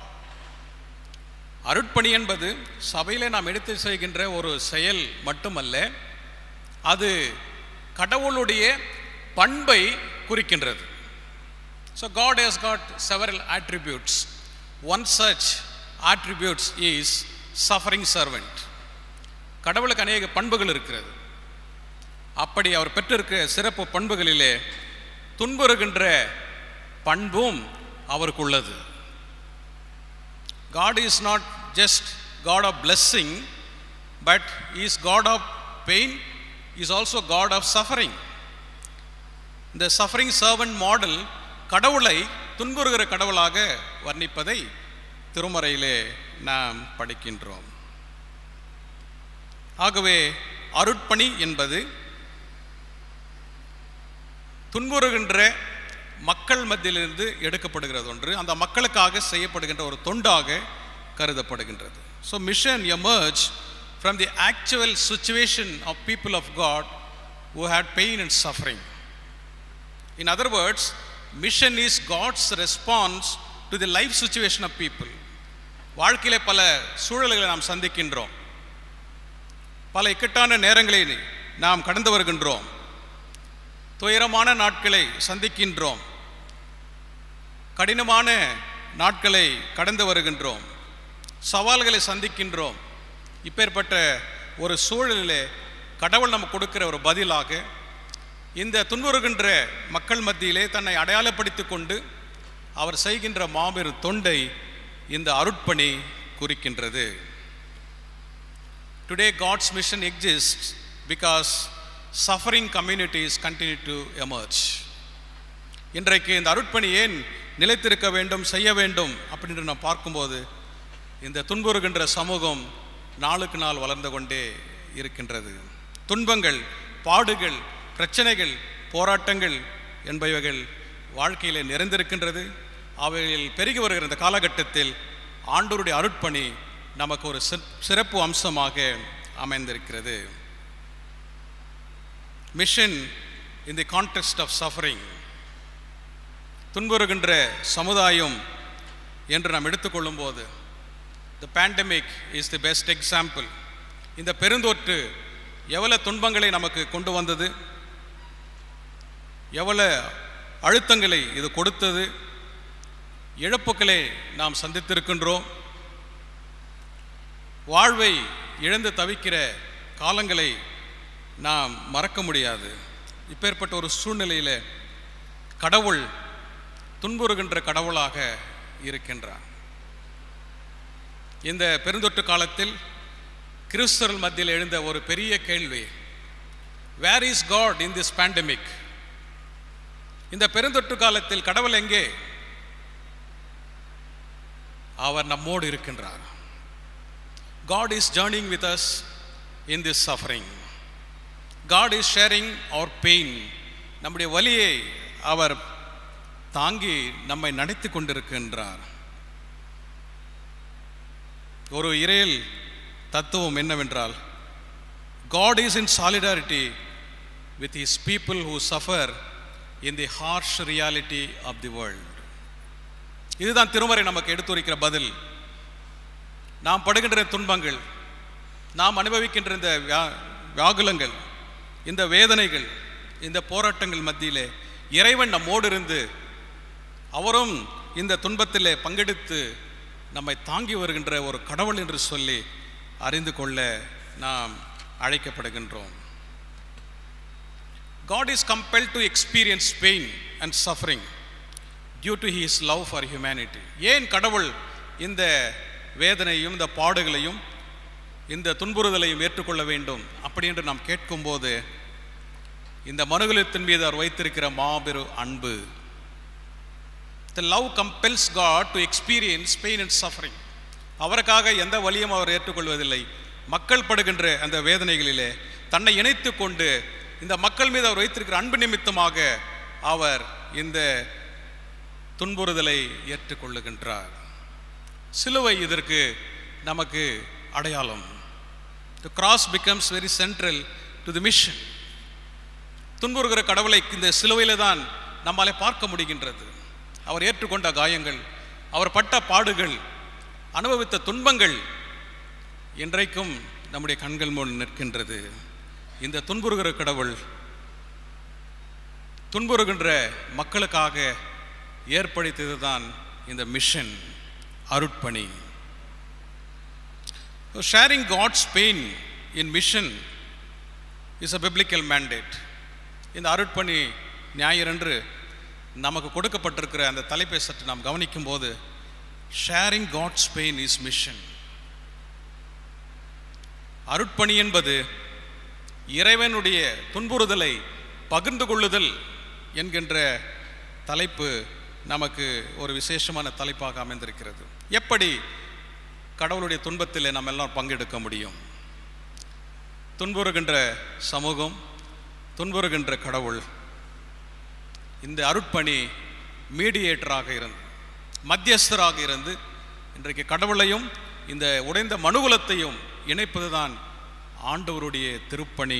அருட்பணி என்பது சபையில் நாம் எடுத்து செய்கின்ற ஒரு செயல் மட்டுமல்ல அது கடவுளுடைய பண்பை குறிக்கின்றது so God has got several attributes one such attributes is suffering servant கடவுளுக்கு அநேக பண்புகள் இருக்கிறது அப்படி அவர் பெற்றிருக்கிற சிறப்பு பண்புகளிலே துன்புறுகின்ற பண்பும் அவருக்கு உள்ளது God is not just God of blessing but is God of pain is also God of suffering இந்த சஃபரிங் சர்வன்ட் மாடல் கடவுளை துன்புறுகிற கடவுளாக வர்ணிப்பதை திருமறையிலே நாம் படிக்கின்றோம் ஆகவே அருட்பணி என்பது துன்புறுகின்ற மக்கள் மத்தியிலிருந்து எடுக்கப்படுகிறது ஒன்று அந்த மக்களுக்காக செய்யப்படுகின்ற ஒரு தொண்டாக கருதப்படுகின்றது so mission emerge from the actual situation of people of God who had pain and suffering in other words mission is God's response to the life situation of people வாழ்க்கையிலே பல சூழல்களை நாம் சந்திக்கின்றோம் பல இக்கட்டான நேரங்களை நாம் கடந்து வருகின்றோம் துயரமான நாட்களை சந்திக்கின்றோம் கடினமான நாட்களை கடந்து வருகின்றோம் சவால்களை சந்திக்கின்றோம் இப்பேற்பட்ட ஒரு சூழலிலே கடவுள் நமக்கு கொடுக்கிற ஒரு பதிலாக இந்த துன்புறுகின்ற மக்கள் மத்தியிலே தன்னை அடையாளப்படுத்திக் கொண்டு அவர் செய்கின்ற மாபெரும் தொண்டை இந்த அருட்பணி குறிக்கின்றது Today, God's mission exists because suffering communities continue to emerge. இன்றைக்கு இந்த அருட்பணி ஏன் நிலைத்திருக்க வேண்டும் செய்ய வேண்டும் அப்படின்னு நாம் பார்க்கும்போது இந்த துன்புறுகின்ற சமூகம் நாளுக்கு நாள் வளர்ந்து கொண்டே இருக்கின்றது துன்பங்கள் பாடுகள் பிரச்சனைகள் போராட்டங்கள் என்பவைகள் வாழ்க்கையிலே நிறைந்திருக்கின்றது அவைகளில் பெருகி வருகிற இந்த காலகட்டத்தில் ஆண்டோருடைய அருட்பணி நமக்கு ஒரு சிற்- சிறப்பு அம்சமாக அமைந்திருக்கிறது mission in the context of suffering துன்புறுகின்ற சமுதாயம் என்று நாம் எடுத்துக்கொள்ளும்போது the pandemic is the best example இந்த பெருந்தொற்று எவ்வளவு துன்பங்களை நமக்கு கொண்டு வந்தது எவ்வளவு அழுத்தங்களை இது கொடுத்தது இழப்புக்களை நாம் சந்தித்திருக்கின்றோம் வாழ்வை இழந்து தவிக்கிற காலங்களை நாம் மறக்க முடியாது இப்பேற்பட்ட ஒரு சூழ்நிலையில் கடவுள் துன்புறுகின்ற கடவுளாக இருக்கின்றார் இந்த பெருந்தொற்று காலத்தில் கிறிஸ்தவர்கள் மத்தியில் எழுந்த ஒரு பெரிய கேள்வி where is God in this pandemic இந்த பெருந்தொற்று காலத்தில் கடவுள் எங்கே அவர் நம்மோடு இருக்கின்றார் God is journeying with us in this suffering. God is sharing our pain. நம்முடைய வலியை அவர் தாங்கி நம்மை நடத்தி கொண்டிருக்கின்றார் ஒரு இறையல் தத்துவம் என்னவென்றால் God is in solidarity with his people who suffer in the harsh reality of the world. இதுதான் திருமறை நமக்கு எடுத்துரைக்கிற பதில் நாம் படுகின்ற துன்பங்கள் நாம் அனுபவிக்கின்ற இந்த வியா- வியாகுலங்கள் இந்த வேதனைகள் இந்த போராட்டங்கள் மத்தியிலே இறைவன் நம்மோடு இருந்து அவரும் இந்த துன்பத்திலே பங்கெடுத்து நம்மை தாங்கி வருகின்ற ஒரு கடவுள் என்று சொல்லி அறிந்து கொள்ள நாம் அழைக்கப்படுகின்றோம் God is compelled to experience pain and suffering due to his love for humanity. ஏன் கடவுள் இந்த வேதனையும் இந்த பாடுகளையும் இந்த துன்புறுதலையும் ஏற்றுக்கொள்ள வேண்டும் அப்படி என்று நாம் கேட்கும்போது இந்த மனுகுலத்தின் மீது அவர் வைத்திருக்கிற மாபெரு அன்பு the love compels God to experience pain and suffering அவருக்காக எந்த வழியும் அவர் ஏற்றுக்கொள்வதில்லை மக்கள் படுகின்ற அந்த வேதனைகளிலே தன்னை இணைத்து கொண்டு இந்த மக்கள் மீது அவர் வைத்திருக்கிற அன்பு நிமித்தமாக அவர் இந்த துன்புறுதலை ஏற்றுக்கொள்ளுகின்றார் சிலுவை இதற்கு நமக்கு அடையாளம் the cross becomes very central to the mission துன்புறுகிற கடவுளை இந்த சிலுவையில் தான் நம்மாலே பார்க்க முடிகின்றது அவர் ஏற்றுக்கொண்ட காயங்கள் அவர் பட்ட பாடுகள் அனுபவித்த துன்பங்கள் இன்றைக்கும் நம்முடைய கண்கள் முன் நிற்கின்றது இந்த துன்புறுகிற கடவுள் துன்புறுகின்ற மக்களுக்காக ஏற்படுத்தியது தான் இந்த மிஷன் அருட்பணி sharing God's pain in mission is a biblical mandate இந்த அருட்பணி ஞாயிறன்று நமக்கு கொடுக்கப்பட்டிருக்கிற அந்த தலைப்பை சற்று நாம் கவனிக்கும் போது sharing God's pain is mission அருட்பணி என்பது இறைவனுடைய துன்புறுதலை பகிர்ந்து கொள்ளுதல் என்கின்ற தலைப்பு நமக்கு ஒரு விசேஷமான தலைப்பாக அமைந்திருக்கிறது எப்படி கடவுளுடைய துன்பத்தில் நாம் எல்லாம் பங்கெடுக்க முடியும் துன்புறுகின்ற சமூகம் துன்புறுகின்ற கடவுள் இந்த அருட்பணி மீடியேட்டராக இருந்து மத்தியஸ்தராக இருந்து இன்றைக்கு கடவுளையும் இந்த உடைந்த மனுகுலத்தையும் இணைப்பதுதான் ஆண்டவருடைய திருப்பணி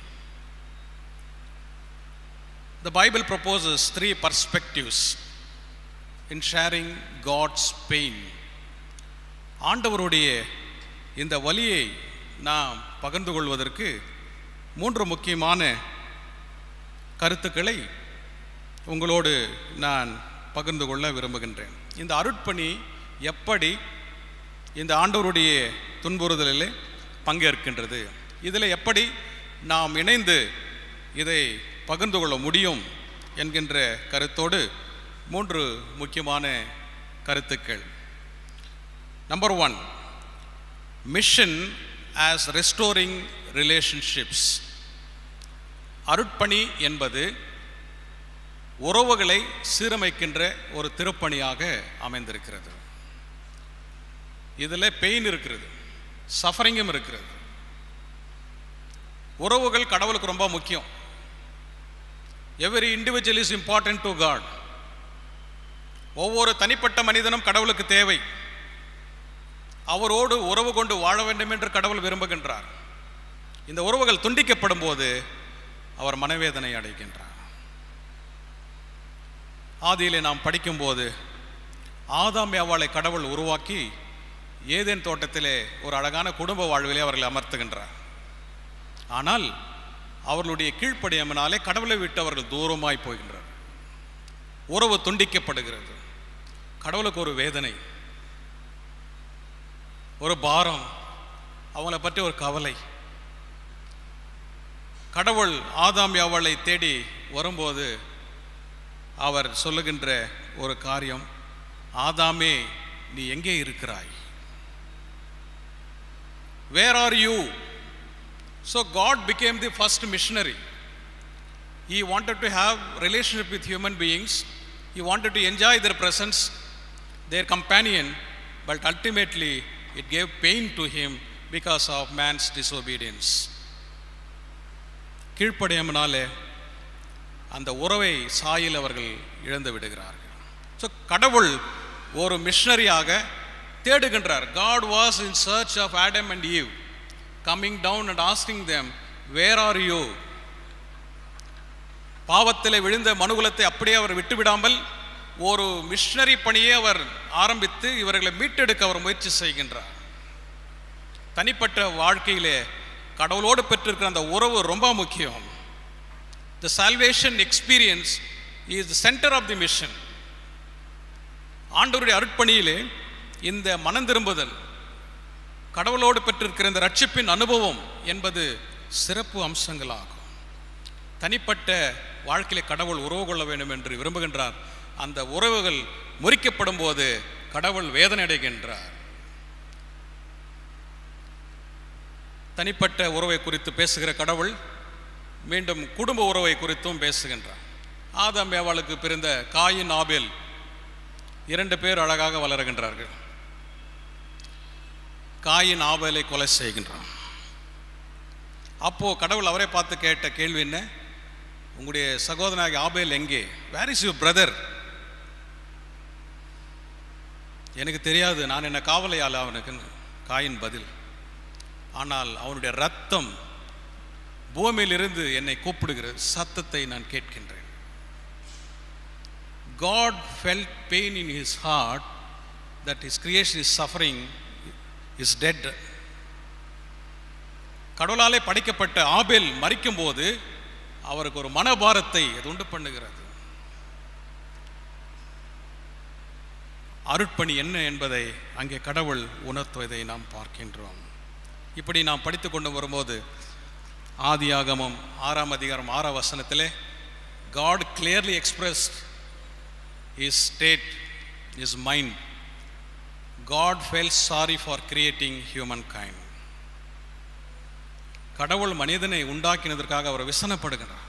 The Bible proposes three perspectives in sharing God's pain. ஆண்டவருடைய இந்த வலியை நாம் பகிர்ந்து கொள்வதற்கு மூன்று முக்கியமான கருத்துக்களை உங்களோடு நான் பகிர்ந்து கொள்ள விரும்புகின்றேன் இந்த அருட்பணி எப்படி இந்த ஆண்டவருடைய துன்புறுதலில் பங்கேற்கின்றது இதில் எப்படி நாம் இணைந்து இதை பகிர்ந்து கொள்ள முடியும் என்கின்ற கருத்தோடு மூன்று முக்கியமான கருத்துக்கள் number one mission as restoring relationships அருட்பணி என்பது உறவுகளை சீரமைக்கின்ற ஒரு திருப்பணியாக அமைந்திருக்கிறது இதில் பெயின் இருக்கிறது சஃபரிங்கும் இருக்கிறது உறவுகள் கடவுளுக்கு ரொம்ப முக்கியம் every individual is important to God ஒவ்வொரு தனிப்பட்ட மனிதனும் கடவுளுக்கு தேவை அவரோடு உறவு கொண்டு வாழ வேண்டும் என்று கடவுள் விரும்புகின்றார் இந்த உறவுகள் துண்டிக்கப்படும் போது அவர் மனவேதனை அடைகின்றார் ஆதியிலே நாம் படிக்கும்போது ஆதாம் யாவாளை கடவுள் உருவாக்கி ஏதேன் தோட்டத்திலே ஒரு அழகான குடும்ப வாழ்விலே அவர்களை அமர்த்துகின்றார் ஆனால் அவர்களுடைய கீழ்ப்படியமனாலே கடவுளை விட்டு அவர்கள் தூரமாய் போகின்றார் உறவு துண்டிக்கப்படுகிறது கடவுளுக்கு ஒரு வேதனை ஒரு பாரம் அவங்கள பற்றி ஒரு கவலை கடவுள் ஆதாம் யாவளை தேடி வரும்போது அவர் சொல்லுகின்ற ஒரு காரியம் ஆதாமே நீ எங்கே இருக்கிறாய் where are you so God became the first missionary he wanted to have relationship with human beings he wanted to enjoy their presence their companion but ultimately it gave pain to him because of man's disobedience கீழ்ப்படியமனாலே அந்த உறவை சாயில் அவர்கள் இழந்து விடுகிறார்கள் ஸோ கடவுள் ஒரு மிஷனரியாக தேடுகின்றார் God was in search of Adam and Eve coming down and asking them where are you பாவத்திலே விழுந்த மனுகுலத்தை அப்படியே அவர் விட்டுவிடாமல் ஒரு மிஷனரி பணியை அவர் ஆரம்பித்து இவர்களை மீட்டெடுக்க அவர் முயற்சி செய்கின்றார் தனிப்பட்ட வாழ்க்கையிலே கடவுளோடு பெற்றிருக்கிற அந்த உறவு ரொம்ப முக்கியம் the salvation experience is the centre of the mission ஆண்டவருடைய அருட்பணியிலே இந்த மனம் திரும்புதல் கடவுளோடு பெற்றிருக்கிற இந்த ரட்சிப்பின் அனுபவம் என்பது சிறப்பு அம்சங்களாகும் தனிப்பட்ட வாழ்க்கையில கடவுள் உறவு கொள்ள வேண்டும் என்று விரும்புகின்றார் அந்த உறவுகள் முறிக்கப்படும் போது கடவுள் வேதனை அடைகின்றார் தனிப்பட்ட உறவை குறித்து பேசுகிற கடவுள் மீண்டும் குடும்ப உறவை குறித்தும் பேசுகின்றார் ஆதாம் ஏவாளுக்கு பிறந்த காயின் ஆபேல் இரண்டு பேர் அழகாக வளருகின்றார்கள் காயின் ஆபேலை கொலை செய்கின்றான் அப்போ கடவுள் அவரை பார்த்து கேட்ட கேள்வி என்ன உங்களுடைய சகோதரனாகிய ஆபேல் எங்கே வேர் இஸ் யூ பிரதர் எனக்கு தெரியாது நான் என்ன காவலையால் அவனுக்குன்னு காயின் பதில் ஆனால் அவனுடைய ரத்தம் பூமியிலிருந்து என்னை கூப்பிடுகிற சத்தத்தை நான் கேட்கின்றேன் God felt pain in his heart that his creation is suffering, is dead. கடவுளாலே படைக்கப்பட்ட ஆபேல் மறிக்கும்போது அவருக்கு ஒரு மனபாரத்தை அது உண்டு பண்ணுகிறது அருட்பணி என்ன என்பதை அங்கே கடவுள் உணர்த்துவதை நாம் பார்க்கின்றோம் இப்படி நாம் படித்து கொண்டு வரும்போது ஆதியாகமம் ஆறாம் அதிகாரம் ஆறாம் வசனத்திலே God clearly expressed his state, his mind. God felt sorry for creating humankind. கடவுள் மனிதனை உண்டாக்கினதற்காக அவர் விசனப்படுகிறார்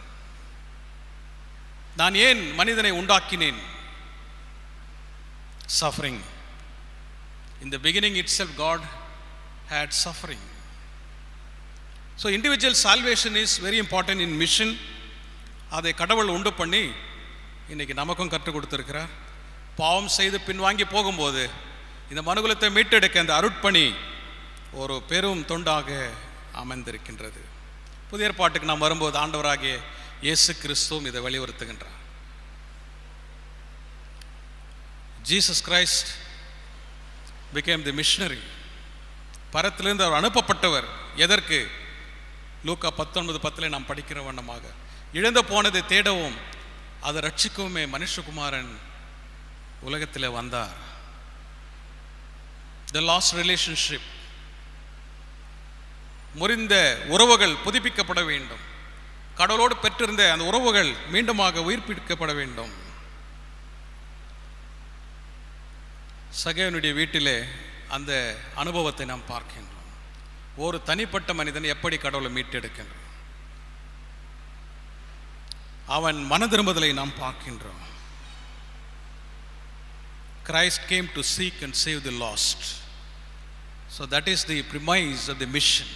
நான் ஏன் மனிதனை உண்டாக்கினேன் suffering In the beginning itself, God had suffering. So, individual salvation is very important in mission. அதை கடவுள் உண்டு பண்ணி இன்னைக்கு நமக்கும் கற்றுக் கொடுத்திருக்கிறார் பாவம் செய்து பின்வாங்கி போகும்போது இந்த மனுகுலத்தை மீட்டெடுக்க அந்த அருட்பணி ஒரு பெரும் தொண்டாக அமைந்திருக்கின்றது புதிய ஏற்பாட்டுக்கு நாம் வரும்போது ஆண்டவராகிய இயேசு கிறிஸ்துவும் இதை வலியுறுத்துகின்றார் Jesus Christ became the missionary பரத்திலிருந்து அவர் அனுப்பப்பட்டவர் எதற்கு லூக்கா பத்தொன்பது பத்தில் நாம் படிக்கிற வண்ணமாக இழந்து போனதை தேடவும் அதை ரட்சிக்கவுமே மனுஷகுமாரன் உலகத்தில் வந்தார் த லாஸ்ட் ரிலேஷன்ஷிப் முறிந்த உறவுகள் புதுப்பிக்கப்பட வேண்டும் கடவுளோடு பெற்றிருந்த அந்த உறவுகள் மீண்டுமாக உயிர்ப்பிக்கப்பட வேண்டும் சகைவனுடைய வீட்டிலே அந்த அனுபவத்தை நாம் பார்க்கின்றோம் ஒரு தனிப்பட்ட மனிதன் எப்படி கடவுளை மீட்டெடுக்கின்றான் அவன் மனதிரும்புதலை நாம் பார்க்கின்றோம் Christ came to seek and save the lost. So that is the premise of the mission.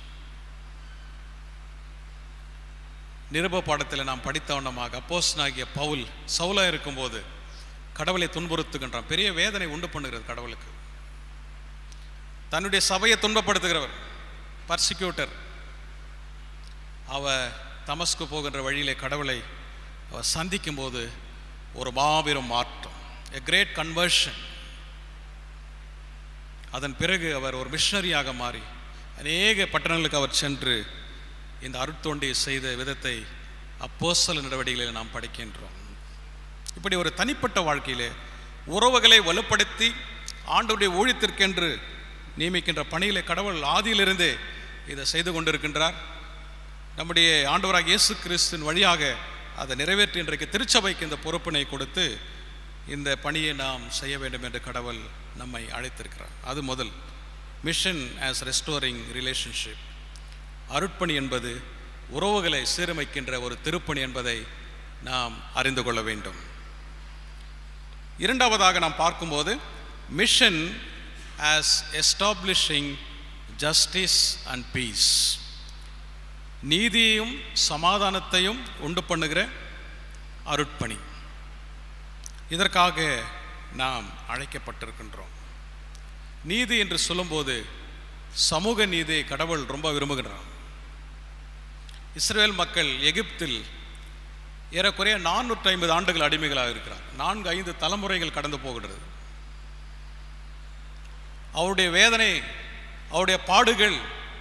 நிருப பாடத்தில் நாம் படித்தவண்ணமாக அப்போஸ்தலனாகிய பவுல் சவுலா இருக்கும்போது கடவுளை துன்புறுத்துகின்றான் பெரிய வேதனை உண்டு பண்ணுகிறது கடவுளுக்கு தன்னுடைய சபையை துன்பப்படுத்துகிறவர் பர்சிக்யூட்டர் அவ தமஸ்கு போகின்ற வழியிலே கடவுளை அவ சந்திக்கும் போது ஒரு மாபெரும் மாற்றம் எ கிரேட் கன்வர்ஷன் அதன் பிறகு அவர் ஒரு மிஷனரியாக மாறி அநேக பட்டணங்களுக்கு அவர் சென்று இந்த அருட்தொண்டியை செய்த விதத்தை அப்போஸ்தல நடவடிக்கைகளில் நாம் படிக்கின்றோம் இப்படி ஒரு தனிப்பட்ட வாழ்க்கையிலே உறவுகளை வலுப்படுத்தி ஆண்டவருடைய ஊழியத்திற்கென்று நியமிக்கின்ற பணியிலே கடவுள் ஆதியிலிருந்தே இதை செய்து கொண்டிருக்கின்றார் நம்முடைய ஆண்டவராக இயேசு கிறிஸ்துவின் வழியாக அதை நிறைவேற்றி இன்றைக்கு திருச்சபைக்கு இந்த பொறுப்பினை கொடுத்து இந்த பணியை நாம் செய்ய வேண்டும் என்று கடவுள் நம்மை அழைத்திருக்கிறார் அது முதல் மிஷன் ஆஸ் ரெஸ்டோரிங் ரிலேஷன்ஷிப் அருட்பணி என்பது உறவுகளை சீரமைக்கின்ற ஒரு திருப்பணி என்பதை நாம் அறிந்து கொள்ள வேண்டும் இரண்டாவதாக நாம் பார்க்கும்போது mission as establishing justice and peace நீதியையும் சமாதானத்தையும் உண்டு பண்ணுகிற அருட்பணி இதற்காக நாம் அழைக்கப்பட்டிருக்கின்றோம் நீதி என்று சொல்லும்போது சமூக நீதியை கடவுள் ரொம்ப விரும்புகிறார் இஸ்ரேல் மக்கள் எகிப்தில் ஏறக்குறைய நானூற்றி ஐம்பது ஆண்டுகள் அடிமைகளாக இருக்கிறார் நான்கு ஐந்து தலைமுறைகள் கடந்து போகிறது அவருடைய வேதனை அவருடைய பாடுகள்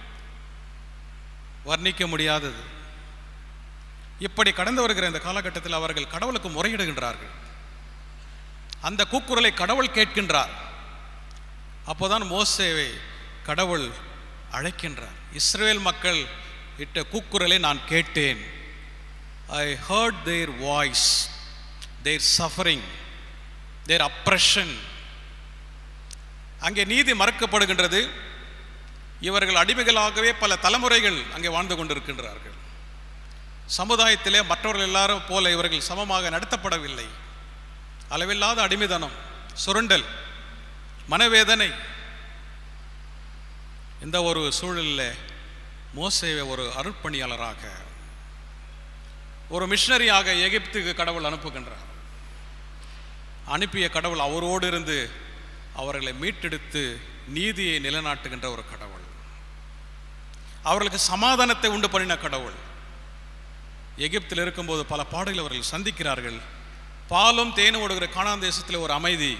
வர்ணிக்க முடியாதது இப்படி கடந்து வருகிற இந்த காலகட்டத்தில் அவர்கள் கடவுளுக்கு முறையிடுகின்றார்கள் அந்த கூக்குரலை கடவுள் கேட்கின்றார் அப்போதான் மோசேவை கடவுள் அழைக்கின்றார் இஸ்ரேல் மக்கள் இட்ட கூக்குரலை நான் கேட்டேன் I heard their voice their suffering their oppression அங்கே நீதி மறக்கப்படுகின்றது இவர்கள் அடிமைகளாகவே பல தலைமுறைகள் அங்கே வாழ்ந்து கொண்டிருக்கின்றார்கள் சமுதாயத்திலே மற்றவர்கள் எல்லாரும் போல இவர்கள் சமமாக நடத்தப்படவில்லை அளவில்லாத அடிமைதனம் சுரண்டல் மனவேதனை இந்த ஒரு சூழலில் மோசேவை ஒரு அருட்பணியாளராக ஒரு மிஷனரியாக எகிப்துக்கு கடவுள் அனுப்புகின்றார் அனுப்பிய கடவுள் அவரோடு இருந்து அவர்களை மீட்டெடுத்து நீதியை நிலைநாட்டுகின்ற ஒரு கடவுள் அவர்களுக்கு சமாதானத்தை உண்டு பண்ணின கடவுள் எகிப்தில் இருக்கும்போது பல பாடுகள் அவர்கள் சந்திக்கிறார்கள் பாலும் தேனும் ஓடுகிற காணான் தேசத்தில் ஒரு அமைதி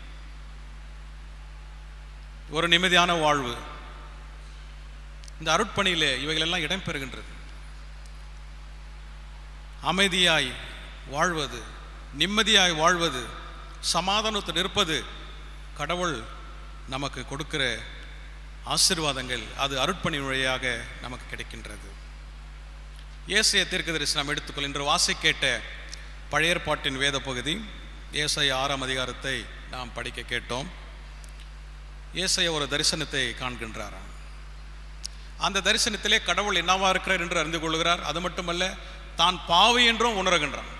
ஒரு நிம்மதியான வாழ்வு இந்த அருட்பணியிலே இவைகளெல்லாம் இடம்பெறுகின்றது அமைதியாய் வாழ்வது நிம்மதியாய் வாழ்வது சமாதானத்தில் இருப்பது கடவுள் நமக்கு கொடுக்கிற ஆசீர்வாதங்கள் அது அருட்பணி வழியாக நமக்கு கிடைக்கின்றது ஏசைய தீர்க்க தரிசனம் எடுத்துக்கொள் இன்று வாசி கேட்ட பழைய ஏற்பாட்டின் வேத பகுதி ஏசைய ஆறாம் அதிகாரத்தை நாம் படிக்க கேட்டோம் ஏசைய ஒரு தரிசனத்தை காண்கின்றாராம் அந்த தரிசனத்திலே கடவுள் என்னவா இருக்கிறார் என்று அறிந்து கொள்கிறார் அது மட்டுமல்ல தான் பாவி என்றும் உணர்கின்றான்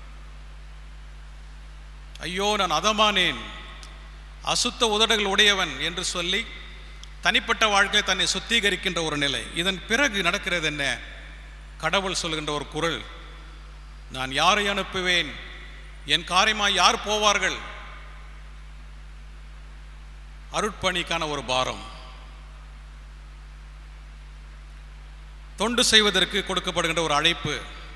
ஐயோ நான் அதமானேன் அசுத்த உதடுகள் உடையவன் என்று சொல்லி தனிப்பட்ட வாழ்க்கையை தன்னை சுத்திகரிக்கின்ற ஒரு நிலை இதன் பிறகு நடக்கிறது என்ன கடவுள் சொல்கின்ற ஒரு குரல் நான் யாரை அனுப்புவேன் என் காரியமாய் யார் போவார்கள் அருட்பணிக்கான ஒரு பாரம் தொண்டு செய்வதற்கு கொடுக்கப்படுகின்ற ஒரு அழைப்பு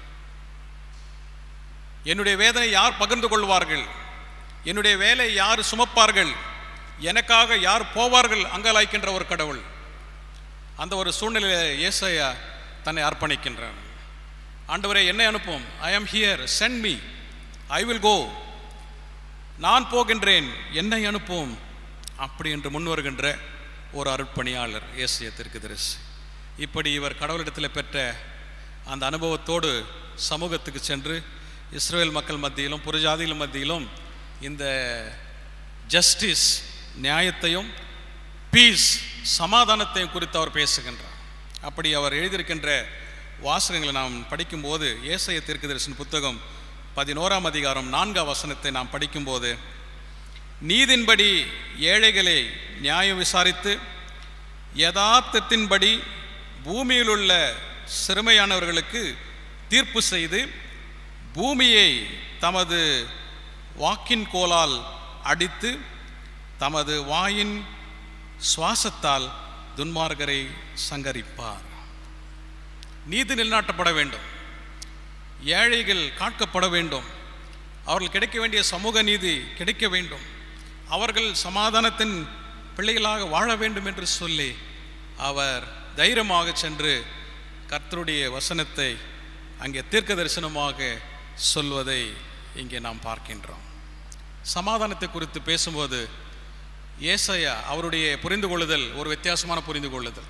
என்னுடைய வேதனை யார் பகிர்ந்து கொள்வார்கள் என்னுடைய வேலை யார் சுமப்பார்கள் எனக்காக யார் போவார்கள் அங்கலாய்க்கின்ற ஒரு கடவுள் அந்த ஒரு சூழ்நிலையில் ஏசையா தன்னை அர்ப்பணிக்கின்றான் ஆண்டவரே என்னை அனுப்பும் I am here send me I will go நான் போகின்றேன் என்னை அனுப்பும் அப்படி என்று முன் வருகின்ற ஒரு அருட்பணியாளர் ஏசிய தரிசி இப்படி இவர் கடவுளிடத்தில் பெற்ற அந்த அனுபவத்தோடு சமூகத்துக்கு சென்று இஸ்ரேல் மக்கள் மத்தியிலும் புறஜாதிகள் மத்தியிலும் இந்த ஜஸ்டிஸ் நியாயத்தையும் பீஸ் சமாதானத்தையும் குறித்து அவர் பேசுகின்றார் அப்படி அவர் எழுதியிருக்கின்ற வாசகங்களை நாம் படிக்கும்போது ஏசைய தீர்க்கதரிசன புத்தகம் பதினோராம் அதிகாரம் நான்காம் வசனத்தை நாம் படிக்கும்போது நீதின்படி ஏழைகளை நியாயம் விசாரித்து யதார்த்தத்தின்படி பூமியிலுள்ள சிறுமையானவர்களுக்கு தீர்ப்பு செய்து பூமியை தமது வாக்கின் கோலால் அடித்து தமது வாயின் சுவாசத்தால் துன்மார்கரை சங்கரிப்பார் நீதி நிலைநாட்டப்பட வேண்டும் ஏழைகள் காக்கப்பட வேண்டும் அவர்கள் கிடைக்க வேண்டிய சமூக நீதி கிடைக்க வேண்டும் அவர்கள் சமாதானத்தின் பிள்ளைகளாக வாழ வேண்டும் என்று சொல்லி அவர் தைரியமாக சென்று கர்த்தருடைய வசனத்தை அங்கே தீர்க்க தரிசனமாக சொல்வதை இங்கே நாம் பார்க்கின்றோம் சமாதானத்தை குறித்து பேசும்போது ஏசையா அவருடைய புரிந்து கொள்ளுதல் ஒரு வித்தியாசமான புரிந்து கொள்ளுதல்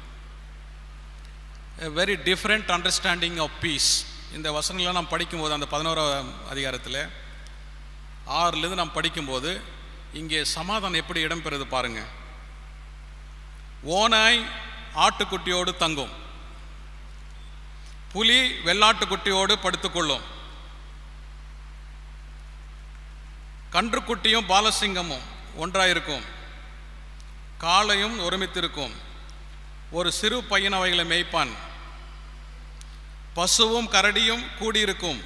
very different understanding of peace இந்த வசனங்கள்லாம் நாம் படிக்கும்போது அந்த பதினோராம் அதிகாரத்தில் ஆறுலேருந்து நாம் படிக்கும்போது இங்கே சமாதானம் எப்படி இடம்பெறுது பாருங்க ஓனாய் ஆட்டுக்குட்டியோடு தங்கும் புலி வெள்ளாட்டுக்குட்டியோடு படுத்துக்கொள்ளும் கன்றுக்குட்டியும் பாலசிங்கமும் ஒன்றாயிருக்கும் காளையும் ஒருமித்திருக்கும் ஒரு சிறு பையன் அவைகளை மேய்ப்பான் பசுவும் கரடியும் கூடியிருக்கும்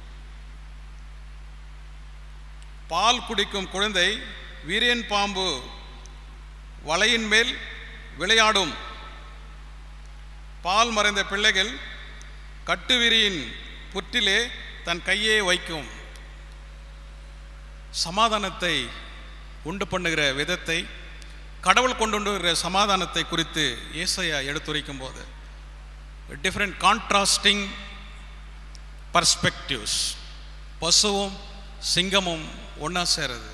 பால் குடிக்கும் குழந்தை வீரியன் பாம்பு வலையின் மேல் விளையாடும் பால் மறைந்த பிள்ளைகள் கட்டுவிரியின் புற்றிலே தன் கையை வைக்கும் சமாதானத்தை உண்டு பண்ணுகிற விதத்தை கடவுள் கொண்டு வருகிற சமாதானத்தை குறித்து ஏசையா எடுத்துரைக்கும் போது டிஃப்ரெண்ட் கான்ட்ராஸ்டிங் பர்ஸ்பெக்டிவ்ஸ் பசுவும் சிங்கமும் ஒன்றா சேருது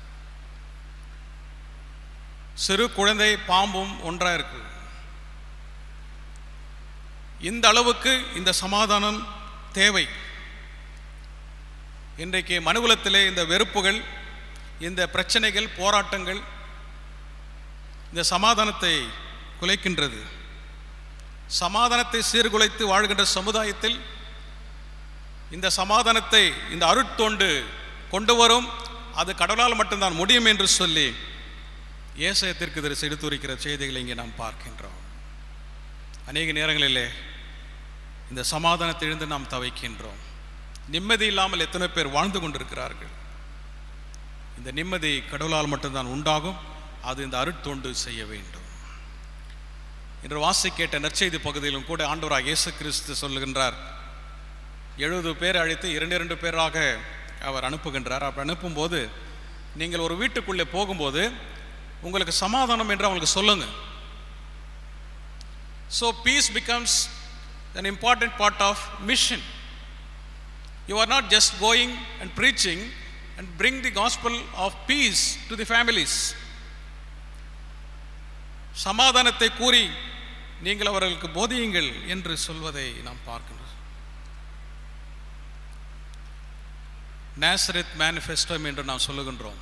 சிறு குழந்தை பாம்பும் ஒன்றா இருக்கு இந்த அளவுக்கு இந்த சமாதானம் தேவை இன்றைக்கு மனுகுலத்திலே இந்த வெறுப்புகள் இந்த பிரச்சனைகள் போராட்டங்கள் இந்த சமாதானத்தை குலைக்கின்றது சமாதானத்தை சீர்குலைத்து வாழ்கின்ற சமுதாயத்தில் இந்த சமாதானத்தை இந்த அருட்தொண்டு கொண்டு வரும் அது கடவுளால் மட்டும்தான் முடியும் என்று சொல்லி ஏசயத்திற்கு இதற்கு எடுத்துரைக்கிற செய்திகளை இங்கே நாம் பார்க்கின்றோம் அநேக நேரங்களிலே இந்த சமாதானத்தை இழந்து நாம் தவைக்கின்றோம் நிம்மதி இல்லாமல் எத்தனை பேர் வாழ்ந்து கொண்டிருக்கிறார்கள் இந்த நிம்மதி கடவுளால் மட்டும்தான் உண்டாகும் அது இந்த அருட்தொண்டு செய்ய வேண்டும் இன்று வாசி கேட்ட நற்செய்தி பகுதியிலும் கூட ஆண்டவராக இயேசு கிறிஸ்து சொல்லுகின்றார் எழுபது பேர் அழைத்து இரண்டு இரண்டு பேராக அவர் அனுப்புகின்றார் அப்படி அனுப்பும்போது நீங்கள் ஒரு வீட்டுக்குள்ளே போகும்போது உங்களுக்கு சமாதானம் என்று அவங்களுக்கு சொல்லுங்க so peace becomes an important part of mission you are not just going and preaching and bring the gospel of peace to the families சமாதானத்தை கூறி நீங்கள் அவர்களுக்கு போதியுங்கள் என்று சொல்வதை நாம் பார்க்கின்றோம் நாசரேத் மேனிஃபெஸ்டம் என்று நாம் சொல்லுகின்றோம்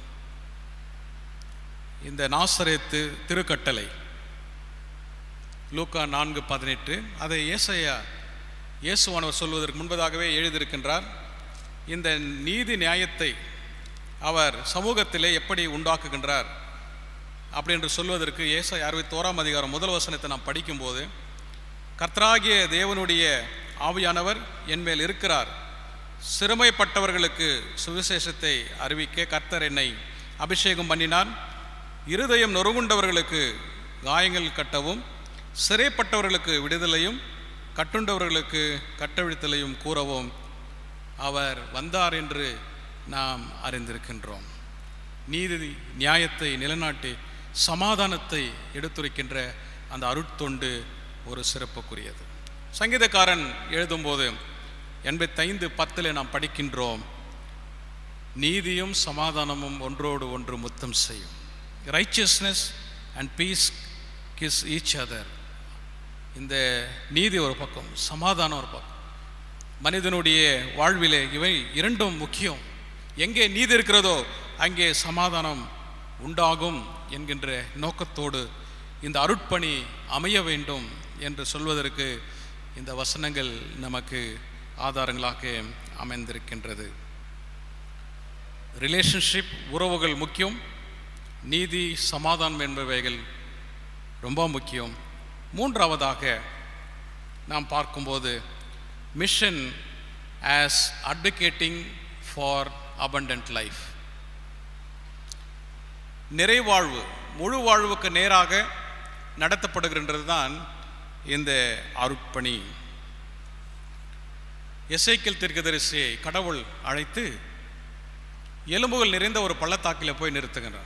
இந்த நாசரேத்து திருக்கட்டளை லூக்கா நான்கு பதினெட்டு அதை ஏசையா இயேசுவானவர் சொல்வதற்கு முன்பதாகவே எழுதியிருக்கின்றார் இந்த நீதி நியாயத்தை அவர் சமூகத்திலே எப்படி உண்டாக்குகின்றார் அப்படி என்று சொல்வதற்கு ஏசை அறுபத்தோராம் அதிகாரம் முதல் வசனத்தை நாம் படிக்கும்போது கர்த்தராகிய தேவனுடைய ஆவியானவர் என்மேல் இருக்கிறார் சிறுமைப்பட்டவர்களுக்கு சுவிசேஷத்தை அறிவிக்க கர்த்தர் என்னை அபிஷேகம் பண்ணினார் இருதயம் நொறுகுண்டவர்களுக்கு காயங்கள் கட்டவும் சிறைப்பட்டவர்களுக்கு விடுதலையும் கட்டுண்டவர்களுக்கு கட்டவிழ்த்தலையும் கூறவும் அவர் வந்தார் என்று நாம் அறிந்திருக்கின்றோம் நீதி நியாயத்தை நிலைநாட்டி சமாதானத்தை எடுத்துரைக்கின்ற அந்த அருட்தொண்டு ஒரு சிறப்புக்குரியது சங்கீதக்காரன் எழுதும்போது எண்பத்தைந்து பத்தில் நாம் படிக்கின்றோம் நீதியும் சமாதானமும் ஒன்றோடு ஒன்று முத்தம் செய்யும் righteousness and peace kiss each other இந்த நீதி ஒரு பக்கம் சமாதானம் ஒரு பக்கம் மனிதனுடைய வாழ்விலே இவை இரண்டும் முக்கியம் எங்கே நீதி இருக்கிறதோ அங்கே சமாதானம் உண்டாகும் என்கின்ற நோக்கத்தோடு இந்த அருட்பணி அமைய வேண்டும் என்று சொல்வதற்கு இந்த வசனங்கள் நமக்கு ஆதாரங்களாக அமைந்திருக்கின்றது ரிலேஷன்ஷிப் உறவுகள் முக்கியம் நீதி சமாதானம் என்பவைகள் ரொம்ப முக்கியம் மூன்றாவதாக நாம் பார்க்கும்போது mission as advocating for abundant life நிறைவாழ்வு முழு வாழ்வுக்கு நேராக நடத்தப்படுகின்றது தான் இந்த அருட்பணி எசைக்கல் தீர்க்கதரிசியை கடவுள் அழைத்து எலும்புகள் நிறைந்த ஒரு பள்ளத்தாக்கில் போய் நிறுத்துகிறார்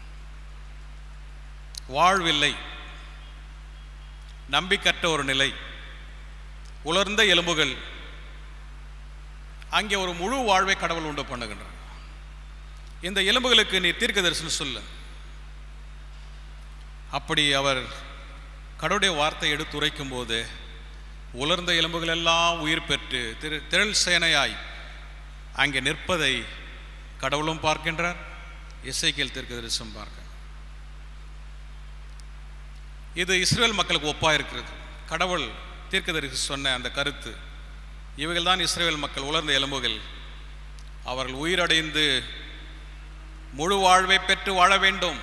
வாழ்வில்லை நம்பிக்கற்ற ஒரு நிலை உலர்ந்த எலும்புகள் அங்கே ஒரு முழு வாழ்வை கடவுள் உண்டு பண்ணுகின்றார் இந்த எலும்புகளுக்கு நீ தீர்க்க தரிசனம் சொல்லு அப்படி அவர் கடவுளுடைய வார்த்தை எடுத்து உரைக்கும் போது உலர்ந்த எலும்புகள் எல்லாம் உயிர் பெற்று திரு திரள் சேனையாய் அங்கே நிற்பதை கடவுளும் பார்க்கின்றார் இசைக்கியல் தீர்க்க தரிசனம் பார்க்க இது இஸ்ரேல் மக்களுக்கு ஒப்பா இருக்கிறது கடவுள் தீர்க்கதரிசி சொன்ன அந்த கருத்து இவைகள் தான் இஸ்ரேல் மக்கள் உலர்ந்த எலும்புகள் அவர்கள் உயிரடைந்து முழு வாழ்வை பெற்று வாழ வேண்டும்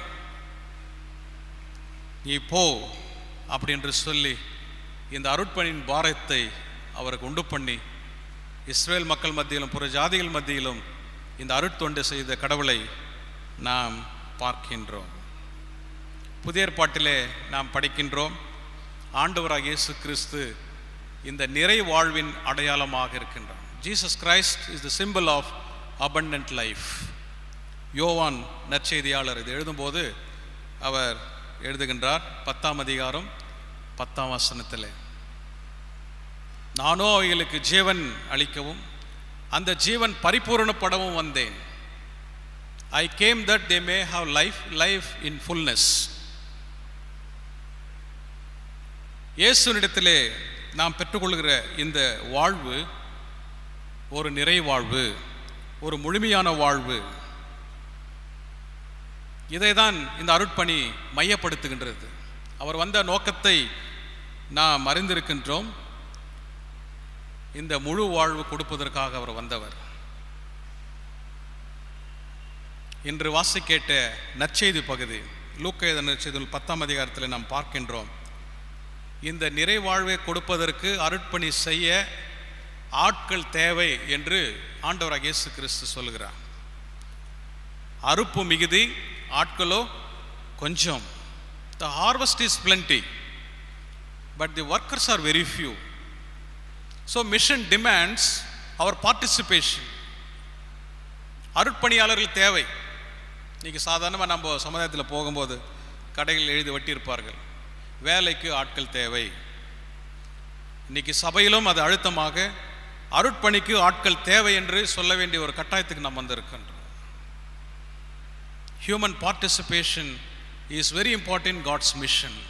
நீ போ அப்படின்று சொல்லி இந்த அருட்பணியின் பாரத்தை அவருக்கு உண்டு பண்ணி இஸ்ரேல் மக்கள் மத்தியிலும் புற ஜாதிகள் மத்தியிலும் இந்த அருட்தொண்டு செய்த கடவுளை நாம் பார்க்கின்றோம் புதிய ஏற்பாட்டிலே நாம் படிக்கின்றோம் ஆண்டவராக இயேசு கிறிஸ்து இந்த நிறை வாழ்வின் அடையாளமாக இருக்கின்றார் Jesus Christ is the simple of abundant life Yovan நற்செய்தியாளர் இது எழுதும்போது அவர் எழுதுகின்றார் பத்தாம் அதிகாரம் பத்தாம் வசனத்தில் நானோ அவைகளுக்கு ஜீவன் அளிக்கவும் அந்த ஜீவன் பரிபூரணப்படவும் வந்தேன் I came that they may have life life in fullness இயேசுனிடத்திலே நாம் பெற்றுக்கொள்கிற இந்த வாழ்வு ஒரு நிறைவாழ்வு ஒரு முழுமையான வாழ்வு இதை தான் இந்த அருட்பணி மையப்படுத்துகின்றது அவர் வந்த நோக்கத்தை நாம் அறிந்திருக்கின்றோம் இந்த முழு வாழ்வு கொடுப்பதற்காக அவர் வந்தவர் இன்று வாசி கேட்ட நற்செய்தி பகுதி லூக்கைத நற்செய்தி பத்தாம் அதிகாரத்தில் நாம் பார்க்கின்றோம் இந்த நிறைவாழ்வை கொடுப்பதற்கு அருட்பணி செய்ய ஆட்கள் தேவை என்று ஆண்டவராக இயேசு கிறிஸ்து சொல்கிறார் அறுப்பு மிகுதி ஆட்களோ கொஞ்சம் the harvest is plenty but the workers are very few so mission demands our participation அருட்பணியாளர்கள் தேவை இன்னைக்கு சாதாரணமாக நம்ம சமுதாயத்தில் போகும்போது கடைகள் எழுதி வெட்டியிருப்பார்கள் வேலைக்கு ஆட்கள் தேவை இன்னைக்கு சபையிலும் அது அழுத்தமாக அருட்பணிக்கு ஆட்கள் தேவை என்று சொல்ல வேண்டிய ஒரு கட்டாயத்துக்கு நாம் வந்திருக்கின்றோம் human participation is very important God's mission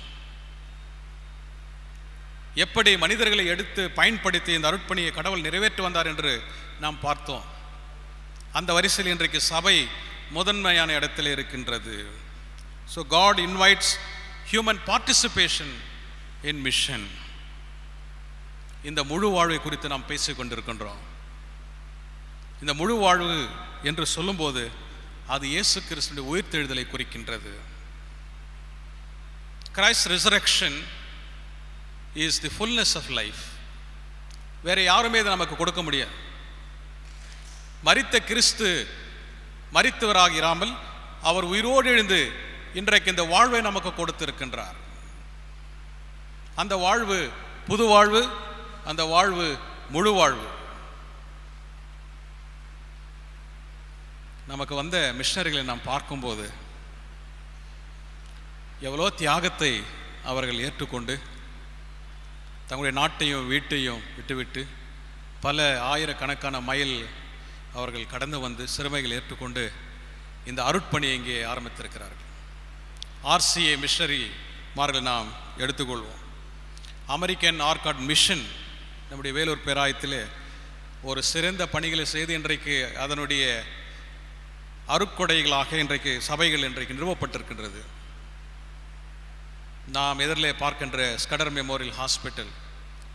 எப்படி மனிதர்களை எடுத்து பயன்படுத்தி இந்த அருட்பணியை கடவுள் நிறைவேற்றி வந்தார் என்று நாம் பார்த்தோம் அந்த வரிசையில் இன்றைக்கு சபை முதன்மையான இடத்தில் இருக்கின்றது so God invites human participation in mission இந்த முழு வாழ்வை குறித்து நாம் பேசிக் கொண்டிருக்கின்றோம் இந்த முழு வாழ்வு என்று சொல்லும்போது அது இயேசு கிறிஸ்துடைய உயிர்த்தெழுதலை குறிக்கின்றது Christ resurrection is the fullness of life வேற யாருமே இதை நமக்கு கொடுக்க முடியாது மரித்த கிறிஸ்து மரித்தவராக இராமல் அவர் உயிரோடு எழுந்து இன்றைக்கு இந்த வாழ்வை நமக்கு கொடுத்திருக்கின்றார் அந்த வாழ்வு புது வாழ்வு அந்த வாழ்வு முழு வாழ்வு நமக்கு வந்த மிஷனரிகளை நாம் பார்க்கும்போது எவ்வளோ தியாகத்தை அவர்கள் ஏற்றுக்கொண்டு தங்களுடைய நாட்டையும் வீட்டையும் விட்டுவிட்டு பல ஆயிரக்கணக்கான மைல் அவர்கள் கடந்து வந்து சிறுமைகள் ஏற்றுக்கொண்டு இந்த அருட்பணியை இங்கே ஆரம்பித்திருக்கிறார்கள் ஆர்சிஏ மிஷனரி மார்களை நாம் எடுத்துக்கொள்வோம் அமெரிக்கன் ஆர்காட் மிஷன் நம்முடைய வேலூர் பேராயத்திலே ஒரு சிறந்த பணிகளை செய்து இன்றைக்கு அதனுடைய அருட்கொடைகளாக இன்றைக்கு சபைகள் இன்றைக்கு நிறுவப்பட்டிருக்கின்றது நாம் எதிரிலே பார்க்கின்ற Scudder Memorial Hospital